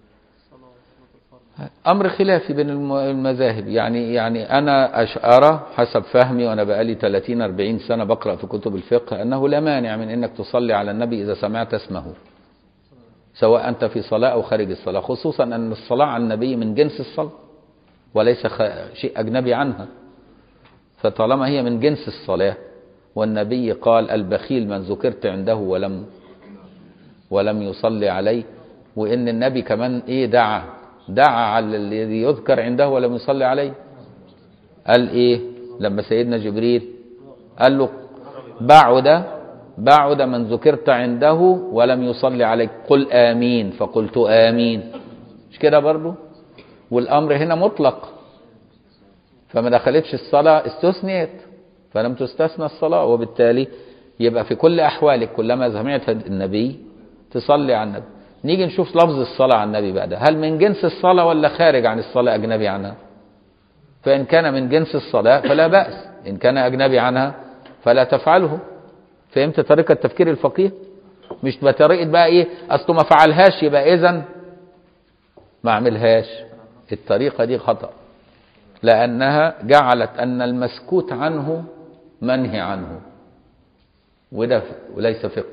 [SPEAKER 1] امر خلافي بين الم- المذاهب يعني يعني انا أش- ارى حسب فهمي وانا بقالي 30 40 سنه بقرا في كتب الفقه انه لا مانع من انك تصلي على النبي اذا سمعت اسمه سواء انت في صلاه او خارج الصلاه خصوصا ان الصلاه على النبي من جنس الصلاه وليس خ- شيء اجنبي عنها فطالما هي من جنس الصلاه والنبي قال البخيل من ذكرت عنده ولم ولم يصلي عليه وان النبي كمان ايه دعا دعا على الذي يذكر عنده ولم يصلي عليه قال ايه لما سيدنا جبريل قال له بعد بعد من ذكرت عنده ولم يصلي عليك قل امين فقلت امين مش كده برضو والامر هنا مطلق فما دخلتش الصلاه استثنيت فلم تستثنى الصلاه وبالتالي يبقى في كل احوالك كلما سمعت النبي تصلي على النبي نيجي نشوف لفظ الصلاه على النبي بقى ده هل من جنس الصلاه ولا خارج عن الصلاه اجنبي عنها فان كان من جنس الصلاه فلا باس ان كان اجنبي عنها فلا تفعله فهمت طريقه تفكير الفقيه مش بطريقه بقى ايه اصله ما فعلهاش يبقى اذا ما اعملهاش الطريقه دي خطأ لأنها جعلت أن المسكوت عنه منهي عنه وده وليس فقه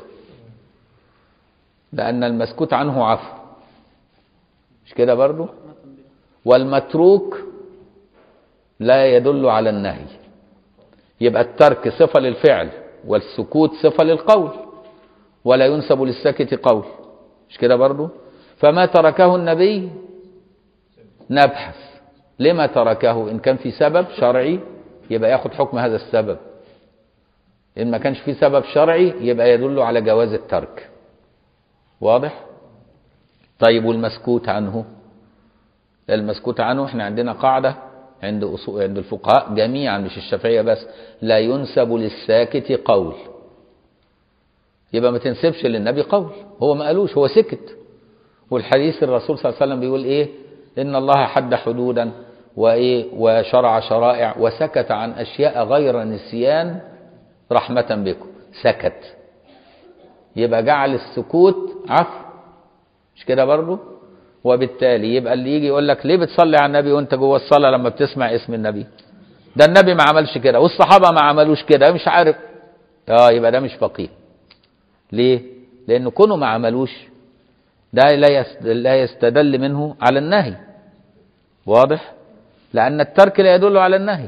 [SPEAKER 1] لأن المسكوت عنه عفو مش كده برضو والمتروك لا يدل على النهي يبقى الترك صفة للفعل والسكوت صفة للقول ولا ينسب للساكت قول مش كده برضو فما تركه النبي نبحث لما تركه إن كان في سبب شرعي يبقى ياخد حكم هذا السبب إن ما كانش في سبب شرعي يبقى يدل على جواز الترك واضح طيب والمسكوت عنه المسكوت عنه احنا عندنا قاعدة عند أصول عند الفقهاء جميعا مش الشافعية بس لا ينسب للساكت قول يبقى ما تنسبش للنبي قول هو ما قالوش هو سكت والحديث الرسول صلى الله عليه وسلم بيقول ايه ان الله حد حدودا وايه وشرع شرائع وسكت عن اشياء غير نسيان رحمة بكم سكت يبقى جعل السكوت عفو مش كده برضه وبالتالي يبقى اللي يجي يقول لك ليه بتصلي على النبي وانت جوه الصلاه لما بتسمع اسم النبي ده النبي ما عملش كده والصحابه ما عملوش كده مش عارف اه يبقى ده مش فقيه ليه لانه كونه ما عملوش ده لا يس- لا يستدل منه على النهي واضح لان الترك لا يدل على النهي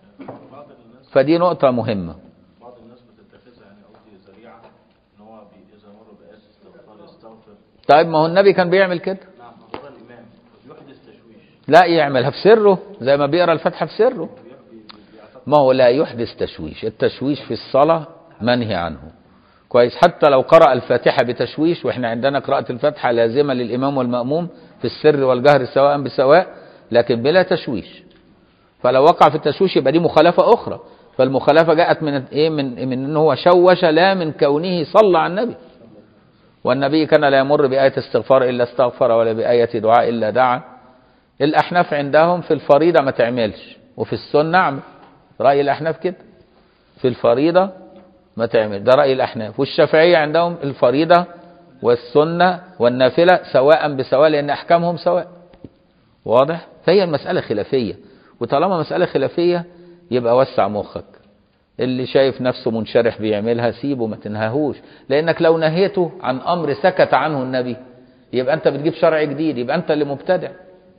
[SPEAKER 1] فدي نقطه مهمه
[SPEAKER 4] بعض الناس بتتخذها يعني قصدي ذريعه ان هو بي- اذا مر بآيات استغفار يستغفر
[SPEAKER 1] طيب ما هو النبي كان بيعمل كده
[SPEAKER 4] نعم هو الامام يحدث تشويش
[SPEAKER 1] لا يعملها في سره زي ما بيقرا الفاتحه في سره ما هو لا يحدث تشويش التشويش في الصلاه منهي عنه كويس حتى لو قرأ الفاتحة بتشويش واحنا عندنا قراءة الفاتحة لازمة للإمام والمأموم في السر والجهر سواء بسواء لكن بلا تشويش فلو وقع في التشويش يبقى دي مخالفة أخرى فالمخالفة جاءت من إيه من من إن هو شوش لا من كونه صلى على النبي والنبي كان لا يمر بآية استغفار إلا استغفر ولا بآية دعاء إلا دعا الأحناف عندهم في الفريضة ما تعملش وفي السنة اعمل رأي الأحناف كده في الفريضة ما تعمل ده رأي الأحناف والشافعية عندهم الفريضة والسنة والنافلة سواء بسواء لأن أحكامهم سواء واضح فهي المسألة خلافية وطالما مسألة خلافية يبقى وسع مخك اللي شايف نفسه منشرح بيعملها سيبه ما تنهاهوش لأنك لو نهيته عن أمر سكت عنه النبي يبقى أنت بتجيب شرع جديد يبقى أنت اللي مبتدع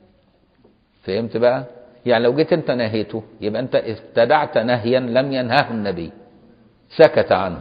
[SPEAKER 1] فهمت بقى يعني لو جيت أنت نهيته يبقى أنت ابتدعت نهيا لم ينهه النبي سكت عنه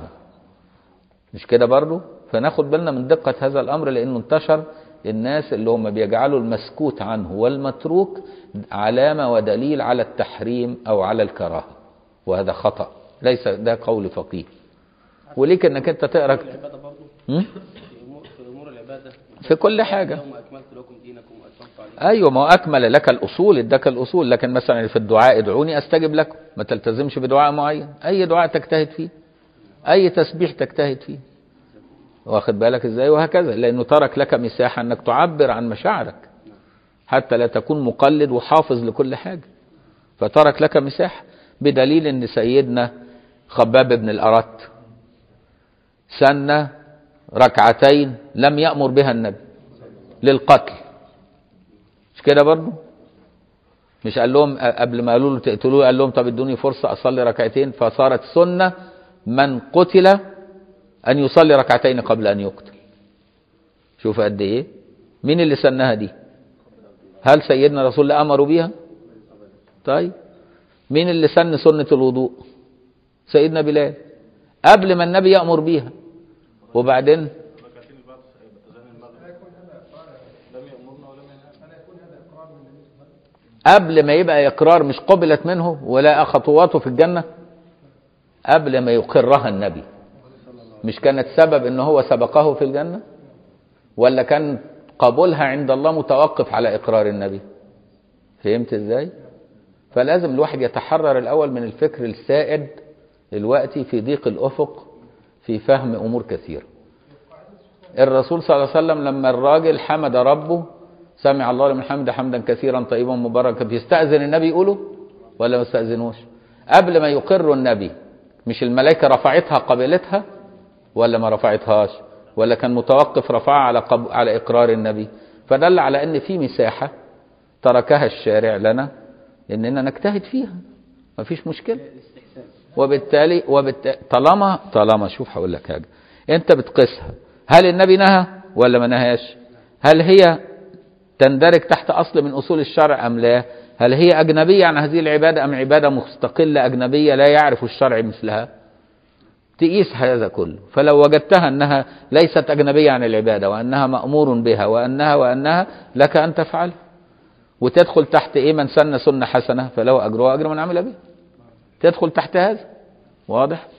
[SPEAKER 1] مش كده برضو فناخد بالنا من دقة هذا الأمر لأنه انتشر الناس اللي هم بيجعلوا المسكوت عنه والمتروك علامة ودليل على التحريم أو على الكراهة وهذا خطأ ليس ده قول فقيه وليك انك انت تقرا
[SPEAKER 2] العبادة برضه
[SPEAKER 1] هم؟
[SPEAKER 2] في أمور في أمور العبادة
[SPEAKER 1] في كل حاجة
[SPEAKER 2] يوم أكملت لكم دينكم وأتممت عليكم
[SPEAKER 1] ايوه ما هو اكمل لك الاصول اداك الاصول لكن مثلا في الدعاء ادعوني استجب لكم ما تلتزمش بدعاء معين اي دعاء تجتهد فيه اي تسبيح تجتهد فيه واخد بالك ازاي وهكذا لانه ترك لك مساحه انك تعبر عن مشاعرك حتى لا تكون مقلد وحافظ لكل حاجه فترك لك مساحه بدليل ان سيدنا خباب بن الارت سن ركعتين لم يامر بها النبي للقتل مش كده برضه مش قال لهم قبل ما قالوا له تقتلوه قال لهم طب ادوني فرصه اصلي ركعتين فصارت سنه من قتل ان يصلي ركعتين قبل ان يقتل شوف قد ايه مين اللي سنها دي هل سيدنا رسول الله امروا بيها طيب مين اللي سن سنه الوضوء سيدنا بلال قبل ما النبي يأمر بيها وبعدين
[SPEAKER 4] ركعتين اللي بعد اذان المغرب لم يامرنا ولم ينهانا
[SPEAKER 1] قبل ما يبقى إقرار مش قبلت منه ولا خطواته في الجنة قبل ما يقرها النبي مش كانت سبب ان هو سبقه في الجنة ولا كان قبولها عند الله متوقف على إقرار النبي فهمت ازاي فلازم الواحد يتحرر الأول من الفكر السائد الوقتي في ضيق الأفق في فهم أمور كثيرة الرسول صلى الله عليه وسلم لما الراجل حمد ربه سمع الله لمن حمد حمدا كثيرا طيبا مباركا بيستأذن النبي يقوله ولا ما يستأذنوش قبل ما يقر النبي مش الملائكة رفعتها قبلتها ولا ما رفعتهاش ولا كان متوقف رفعها على قب... على إقرار النبي فدل على أن في مساحة تركها الشارع لنا إننا نجتهد فيها مفيش مشكلة وبالتالي وبالتالي طالما طالما شوف هقول لك حاجة أنت بتقيسها هل النبي نهى ولا ما نهاش هل هي تندرج تحت أصل من أصول الشرع أم لا هل هي أجنبية عن هذه العبادة أم عبادة مستقلة أجنبية لا يعرف الشرع مثلها تقيس هذا كله فلو وجدتها أنها ليست أجنبية عن العبادة وأنها مأمور بها وأنها وأنها لك أن تفعل وتدخل تحت إيه من سن سنة حسنة فله أجرها أجر من عمل بها تدخل تحت هذا واضح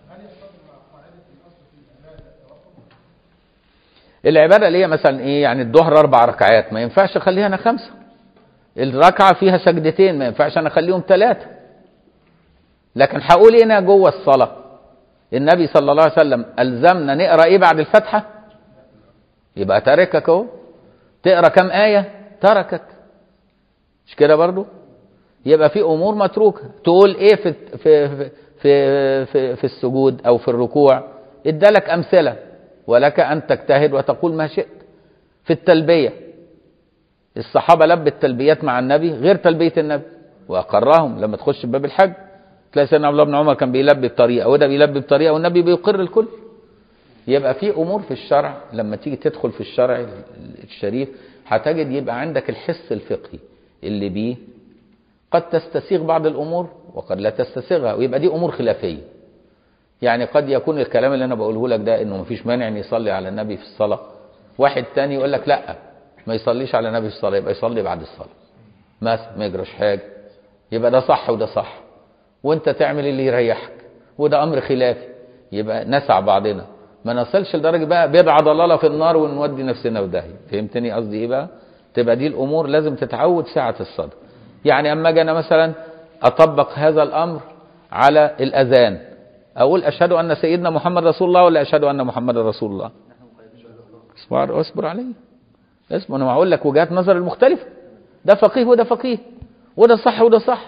[SPEAKER 1] العبادة اللي هي مثلا ايه يعني الظهر اربع ركعات ما ينفعش اخليها انا خمسة الركعة فيها سجدتين ما ينفعش انا اخليهم ثلاثة لكن هقول هنا جوه الصلاة النبي صلى الله عليه وسلم ألزمنا نقرأ ايه بعد الفاتحة يبقى تركك اهو تقرأ كم آية تركك مش كده برضو يبقى في امور متروكة تقول ايه في في في في, في, في السجود او في الركوع ادالك امثله ولك أن تجتهد وتقول ما شئت في التلبية الصحابة لبت التلبيات مع النبي غير تلبية النبي وأقرهم لما تخش باب الحج تلاقي سيدنا عبد الله بن عمر كان بيلبي بطريقة وده بيلبي بطريقة والنبي بيقر الكل يبقى في أمور في الشرع لما تيجي تدخل في الشرع الشريف هتجد يبقى عندك الحس الفقهي اللي بيه قد تستسيغ بعض الأمور وقد لا تستسيغها ويبقى دي أمور خلافية يعني قد يكون الكلام اللي انا بقوله لك ده انه مفيش مانع ان يصلي على النبي في الصلاه واحد تاني يقول لك لا ما يصليش على النبي في الصلاه يبقى يصلي بعد الصلاه مثلا ما يجراش حاجه يبقى ده صح وده صح وانت تعمل اللي يريحك وده امر خلافي يبقى نسع بعضنا ما نصلش لدرجه بقى بدعه ضلاله في النار ونودي نفسنا في داهيه فهمتني قصدي ايه بقى تبقى دي الامور لازم تتعود ساعه الصدر يعني اما اجي انا مثلا اطبق هذا الامر على الاذان اقول اشهد ان سيدنا محمد رسول الله ولا اشهد ان محمد رسول الله اصبر اصبر علي اصبر انا هقول لك وجهات نظر المختلفه ده فقيه وده فقيه وده صح وده صح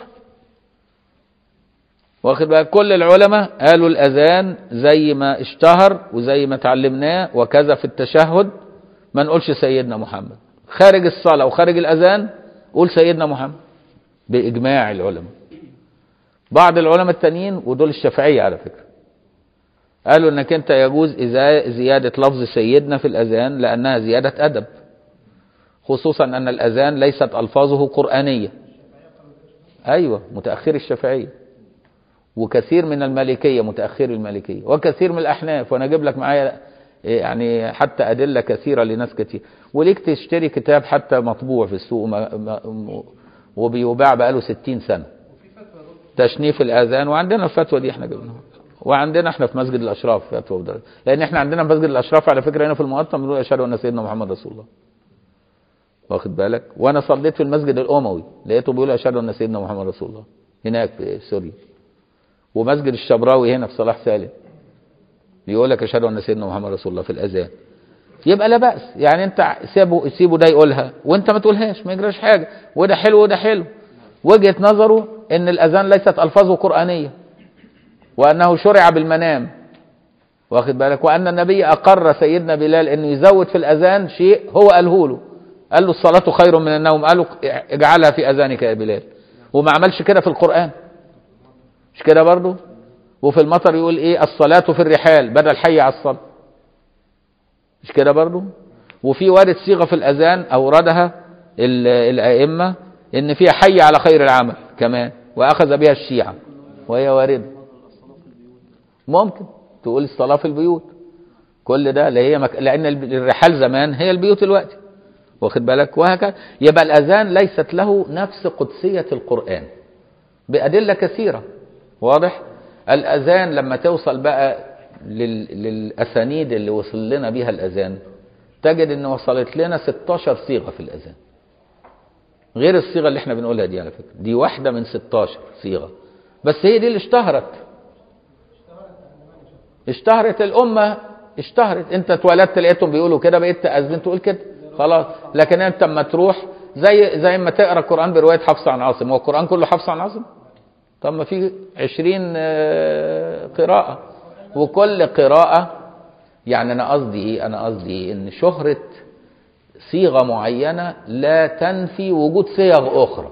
[SPEAKER 1] واخد بقى كل العلماء قالوا الاذان زي ما اشتهر وزي ما اتعلمناه وكذا في التشهد ما نقولش سيدنا محمد خارج الصلاه وخارج الاذان قول سيدنا محمد باجماع العلماء بعض العلماء التانيين ودول الشافعية على فكرة قالوا انك انت يجوز إذا زيادة لفظ سيدنا في الأذان لأنها زيادة أدب خصوصا أن الأذان ليست ألفاظه قرآنية أيوة متأخر الشافعية وكثير من المالكية متأخر المالكية وكثير من الأحناف وأنا أجيب لك معايا يعني حتى أدلة كثيرة لناس كثير وليك تشتري كتاب حتى مطبوع في السوق وبيباع بقاله ستين سنة تشنيف الاذان وعندنا الفتوى دي احنا جبناها وعندنا احنا في مسجد الاشراف فتوى بدر. لان احنا عندنا في مسجد الاشراف على فكره هنا في المقطم بنقول اشهد ان سيدنا محمد رسول الله واخد بالك وانا صليت في المسجد الاموي لقيته بيقول اشهد ان سيدنا محمد رسول الله هناك في سوريا ومسجد الشبراوي هنا في صلاح سالم بيقول لك اشهد ان سيدنا محمد رسول الله في الاذان يبقى لا باس يعني انت سيبه سيبه ده يقولها وانت ما تقولهاش ما يجراش حاجه وده حلو وده حلو وجهه نظره ان الاذان ليست الفاظه قرانيه وانه شرع بالمنام واخد بالك وان النبي اقر سيدنا بلال انه يزود في الاذان شيء هو قاله له قال له الصلاه خير من النوم قال له اجعلها في اذانك يا بلال وما عملش كده في القران مش كده برضه وفي المطر يقول ايه الصلاه في الرحال بدل حي على الصلاه مش كده برضه وفي وارد صيغه في الاذان اوردها الائمه ان فيها حي على خير العمل كمان واخذ بها الشيعة وهي واردة ممكن تقول الصلاة في البيوت كل ده اللي هي مك... لأن الب- الرحال زمان هي البيوت الوقت واخد بالك وهكذا يبقى الأذان ليست له نفس قدسية القرآن بأدلة كثيرة واضح الأذان لما توصل بقى لل... للأسانيد اللي وصل لنا بيها الأذان تجد ان وصلت لنا 16 صيغة في الأذان غير الصيغة اللي احنا بنقولها دي على فكرة دي واحدة من 16 صيغة بس هي دي اللي اشتهرت اشتهرت الأمة اشتهرت انت اتولدت لقيتهم بيقولوا كده بقيت تأذن تقول كده خلاص لكن انت اما تروح زي زي ما تقرا القرآن برواية حفص عن عاصم هو القرآن كله حفص عن عاصم طب ما في 20 آه، قراءة وكل قراءة يعني انا قصدي ايه انا قصدي ايه ان شهرة صيغة معينة لا تنفي وجود صيغ اخرى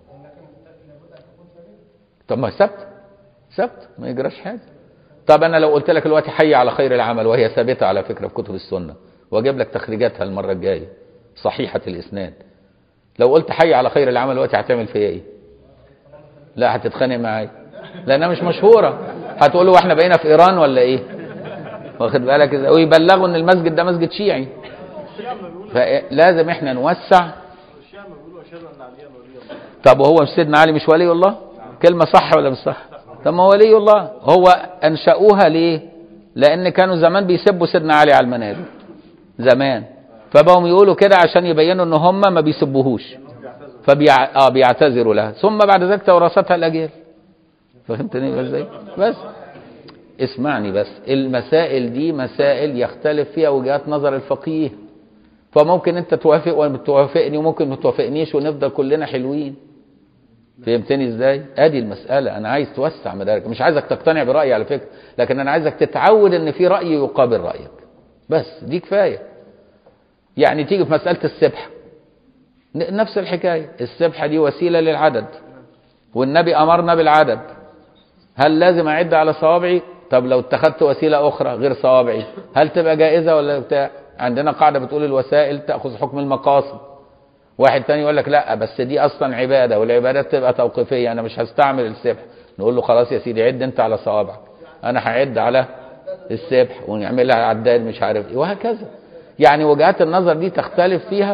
[SPEAKER 1] طب ما ثبت ثبت ما يجراش حاجة طب انا لو قلت لك دلوقتي حي على خير العمل وهي ثابتة على فكرة في كتب السنة واجيب لك تخريجاتها المرة الجاية صحيحة الاسناد لو قلت حي على خير العمل دلوقتي هتعمل فيا ايه لا هتتخانق معايا لانها مش مشهورة هتقولوا احنا بقينا في ايران ولا ايه واخد بالك ازاي ويبلغوا ان المسجد ده مسجد شيعي فلازم احنا نوسع
[SPEAKER 4] الشيعة ما بيقولوا أشهد أن عليا ولي الله
[SPEAKER 1] طب وهو مش سيدنا علي مش ولي الله كلمة صح ولا مش صح طب ما هو ولي الله هو أنشأوها ليه لأن كانوا زمان بيسبوا سيدنا علي على المنابر زمان فبقوا يقولوا كده عشان يبينوا ان هم ما بيسبوهوش فبيع... اه بيعتذروا لها ثم بعد ذلك تورثتها الاجيال فهمتني ازاي بس اسمعني بس المسائل دي مسائل يختلف فيها وجهات نظر الفقيه فممكن انت توافق وانا توافقني وممكن ما توافقنيش ونفضل كلنا حلوين فهمتني ازاي ادي المساله انا عايز توسع مدارك مش عايزك تقتنع برايي على فكره لكن انا عايزك تتعود ان في راي يقابل رايك بس دي كفايه يعني تيجي في مساله السبحه ن- نفس الحكايه السبحه دي وسيله للعدد والنبي امرنا بالعدد هل لازم اعد على صوابعي طب لو اتخذت وسيله اخرى غير صوابعي هل تبقى جائزه ولا بتاع عندنا قاعده بتقول الوسائل تاخذ حكم المقاصد واحد تاني يقول لك لا بس دي اصلا عباده والعبادات تبقى توقيفيه انا مش هستعمل السبح نقول له خلاص يا سيدي عد انت على صوابعك انا هعد على السبح ونعملها عداد مش عارف ايه وهكذا يعني وجهات النظر دي تختلف فيها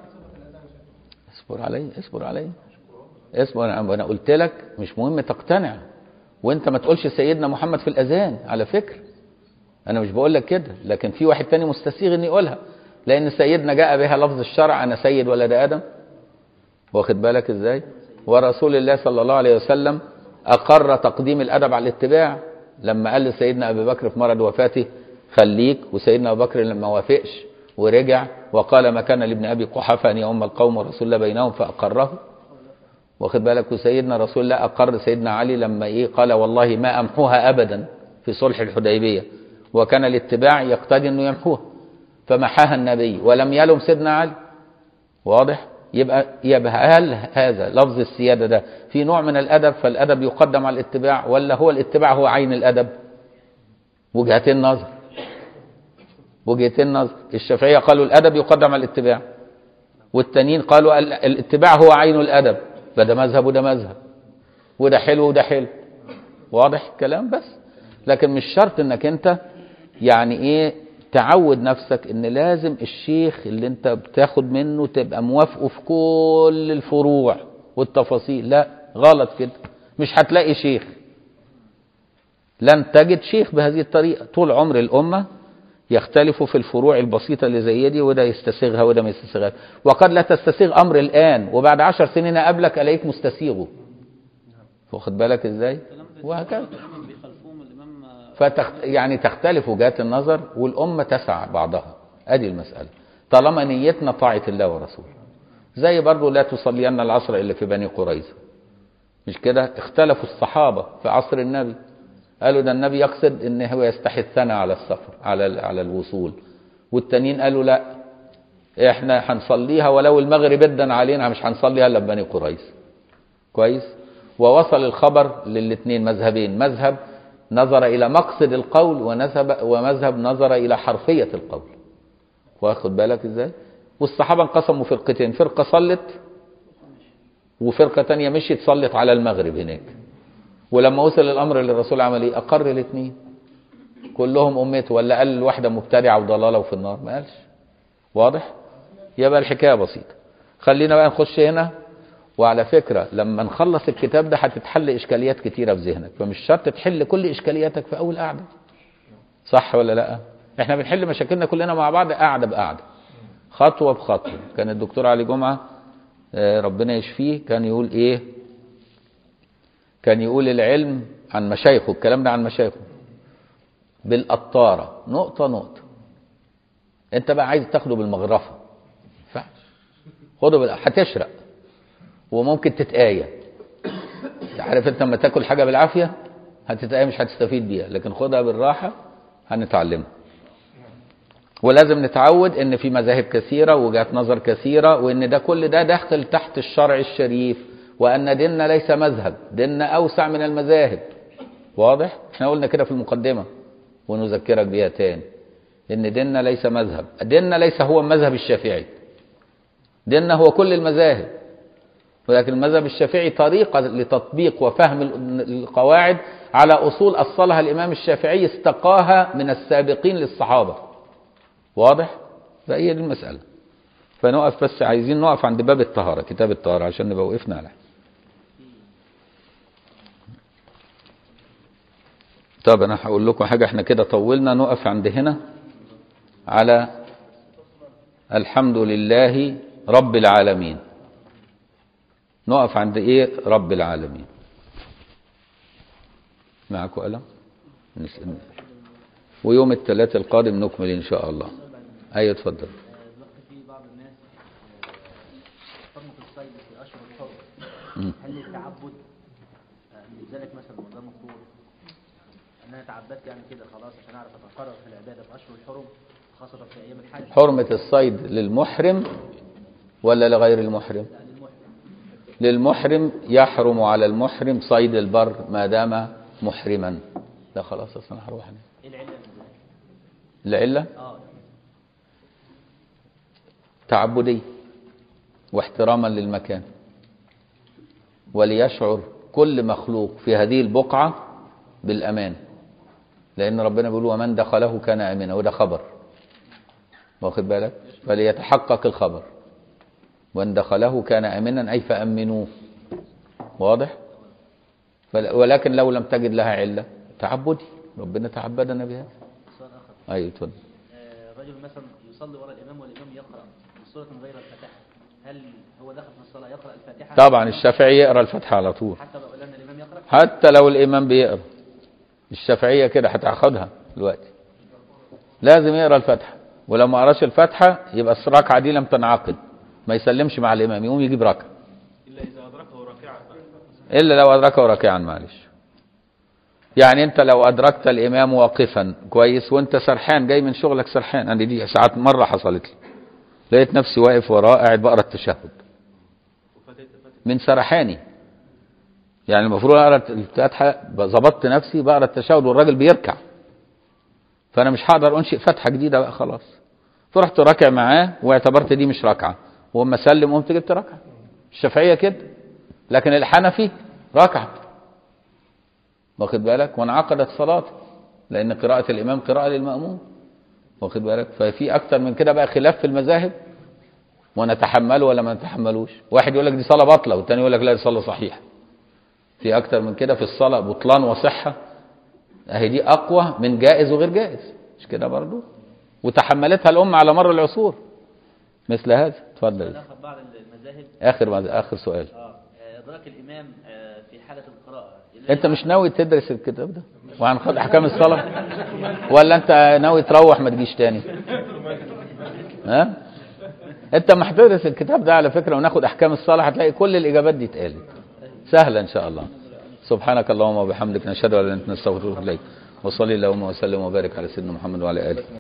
[SPEAKER 1] اصبر علي اصبر علي اصبر انا أنا قلت لك مش مهم تقتنع وانت ما تقولش سيدنا محمد في الاذان على فكره انا مش بقول لك كده لكن في واحد تاني مستسيغ ان يقولها لان سيدنا جاء بها لفظ الشرع انا سيد ولد ادم واخد بالك ازاي ورسول الله صلى الله عليه وسلم اقر تقديم الادب على الاتباع لما قال لسيدنا ابي بكر في مرض وفاته خليك وسيدنا ابو بكر لما وافقش ورجع وقال ما كان لابن ابي قحافه ان يؤم القوم ورسول الله بينهم فاقره واخد بالك وسيدنا رسول الله اقر سيدنا علي لما ايه قال والله ما امحوها ابدا في صلح الحديبيه وكان الاتباع يقتضي انه يمحوها فمحاها النبي ولم يلم سيدنا علي واضح يبقى يبقى هل هذا لفظ السياده ده في نوع من الادب فالادب يقدم على الاتباع ولا هو الاتباع هو عين الادب وجهتين نظر وجهتين نظر الشافعيه قالوا الادب يقدم على الاتباع والتانيين قالوا ال- الاتباع هو عين الادب فده مذهب وده مذهب وده حلو وده حلو واضح الكلام بس لكن مش شرط انك انت يعني ايه تعود نفسك ان لازم الشيخ اللي انت بتاخد منه تبقى موافقه في كل الفروع والتفاصيل لا غلط كده مش هتلاقي شيخ لن تجد شيخ بهذه الطريقة طول عمر الأمة يختلفوا في الفروع البسيطة اللي زي دي وده يستسيغها وده ما يستسيغها وقد لا تستسيغ أمر الآن وبعد عشر سنين أقابلك ألاقيك مستسيغه واخد بالك إزاي وهكذا
[SPEAKER 2] الإمام بيخالفوهم الإمام آه،
[SPEAKER 1] فتخت... يعني تختلف وجهات النظر والأمة تسع بعضها أدي المسألة طالما نيتنا طاعة الله ورسوله زي برضو لا تصلين العصر إلا في بني قريظة مش كده اختلفوا الصحابة في عصر النبي قالوا ده النبي يقصد ان هو يستحي الثنى على السفر على على الوصول والتانيين قالوا لا احنا هنصليها ولو المغرب ادن علينا مش هنصليها الا ببني قريظة كويس ووصل الخبر للاثنين مذهبين مذهب نظر الى مقصد القول ونذهب ومذهب نظر الى حرفية القول واخد بالك ازاي والصحابة انقسموا فرقتين فرقة صلت وفرقة تانية مشيت صلت على المغرب هناك ولما وصل الامر للرسول عمل ايه اقر الاثنين كلهم امته ولا قال الواحده مبتدعه وضلاله وفي النار ما قالش واضح يبقى الحكايه بسيطه خلينا بقى نخش هنا وعلى فكره لما نخلص الكتاب ده هتتحل اشكاليات كتيره في ذهنك فمش شرط تحل كل اشكالياتك في اول قعده صح ولا لا احنا بنحل مشاكلنا كلنا مع بعض قعده بقعده خطوه بخطوه كان الدكتور علي جمعه آه، ربنا يشفيه كان يقول ايه كان يقول العلم عن مشايخه الكلام ده عن مشايخه بالقطاره نقطه نقطه انت بقى عايز تاخده بالمغرفه ينفعش خده بال... هتشرق وممكن تتآية عارف انت لما تاكل حاجه بالعافيه هتتآية مش هتستفيد بيها لكن خدها بالراحه هنتعلمها ولازم نتعود ان في مذاهب كثيره وجهات نظر كثيره وان ده كل ده داخل تحت الشرع الشريف وان ديننا ليس مذهب ديننا اوسع من المذاهب واضح احنا قلنا كده في المقدمه ونذكرك بيها تاني ان ديننا ليس مذهب ديننا ليس هو المذهب الشافعي ديننا هو كل المذاهب ولكن المذهب الشافعي طريقة لتطبيق وفهم ال- القواعد على أصول أصلها الإمام الشافعي استقاها من السابقين للصحابة واضح؟ فهي دي المسألة فنقف بس عايزين نقف عند باب الطهارة كتاب الطهارة عشان نبقى وقفنا على طب أنا هقول لكم حاجة احنا كده طولنا نقف عند هنا على الحمد لله رب العالمين نقف عند ايه رب العالمين معكم قلم نسأل ويوم الثلاث القادم نكمل ان شاء الله ايوه اتفضل
[SPEAKER 2] دلوقتي في بعض الناس صدمة الصيد في أشهر الحرم
[SPEAKER 1] مم.
[SPEAKER 2] هل التعبد آه، لذلك مثلا وده مفروض ان انا تعبدت يعني كده خلاص عشان اعرف اتقرر في العباده في اشهر الحرم خاصه في ايام الحج
[SPEAKER 1] حرمة الصيد للمحرم ولا لغير المحرم
[SPEAKER 2] لا للمحرم
[SPEAKER 1] للمحرم يحرم على المحرم صيد البر ما دام محرما لا خلاص اصلا أنا هروح أنا.
[SPEAKER 2] ايه العله من ذلك؟
[SPEAKER 1] العلة
[SPEAKER 2] اه
[SPEAKER 1] تعبدية واحتراما للمكان وليشعر كل مخلوق في هذه البقعة بالأمان لأن ربنا بيقول ومن دخله كان آمنا وده خبر واخد بالك فليتحقق الخبر وان دخله كان آمنا أي فأمنوه واضح فل- ولكن لو لم تجد لها علة تعبدي ربنا تعبدنا بها
[SPEAKER 2] سؤال اخر
[SPEAKER 1] أيوة اتفضل
[SPEAKER 2] آه، رجل مثلا يصلي وراء الامام والامام يقرا بسوره غير الفاتحه هل هو دخل في الصلاه يقرا الفاتحه
[SPEAKER 1] طبعا الشافعي يقرا الفاتحة على طول
[SPEAKER 2] حتى لو قلنا الامام يقرا
[SPEAKER 1] حتى لو الإمام بيقرا الشافعية كده هتاخدها دلوقتي لازم يقرا الفاتحة ولو ما قراش الفاتحة يبقى الركعة دي لم تنعقد ما يسلمش مع الإمام يقوم يجيب ركعة
[SPEAKER 4] إلا إذا أدركه راكعا
[SPEAKER 1] إلا لو أدركه راكعا معلش يعني أنت لو أدركت الإمام واقفا كويس وأنت سرحان جاي من شغلك سرحان أنا دي ساعات مرة حصلت لي لقيت نفسي واقف وراه قاعد بقرا التشهد
[SPEAKER 4] وفاتت فاتت
[SPEAKER 1] من سرحاني يعني المفروض اقرا الفاتحه ظبطت نفسي بقرا التشهد والراجل بيركع فانا مش هقدر انشئ فتحه جديده بقى خلاص فرحت راكع معاه واعتبرت دي مش ركعه واما سلم قمت جبت ركعه الشافعيه كده لكن الحنفي ركعه واخد بالك وانعقدت صلاته لان قراءه الامام قراءه للماموم واخد بالك ففي اكتر من كده بقى خلاف في المذاهب ونتحمله ولا ما نتحملوش واحد يقول لك دي صلاه باطله والتاني يقول لك لا دي صلاه صحيحه في اكتر من كده في الصلاه بطلان وصحه اهي دي اقوى من جائز وغير جائز مش كده برضو وتحملتها الامه على مر العصور مثل هذا
[SPEAKER 2] سؤال
[SPEAKER 1] اتفضل
[SPEAKER 2] اخر بعض المذاهب
[SPEAKER 1] اخر مز- اخر سؤال
[SPEAKER 2] اه آه، ادراك الامام آه، في حاله القراءه
[SPEAKER 1] انت مش ناوي تدرس الكتاب ده وهناخد احكام الصلاه ولا انت ناوي تروح ما تجيش تاني ها انت ما هتدرس الكتاب ده على فكره وناخد احكام الصلاه هتلاقي كل الاجابات دي اتقالت سهله ان شاء الله سبحانك اللهم وبحمدك نشهد ان لا اله الا انت نستغفرك اليك وصلي اللهم وسلم وبارك على سيدنا محمد وعلى اله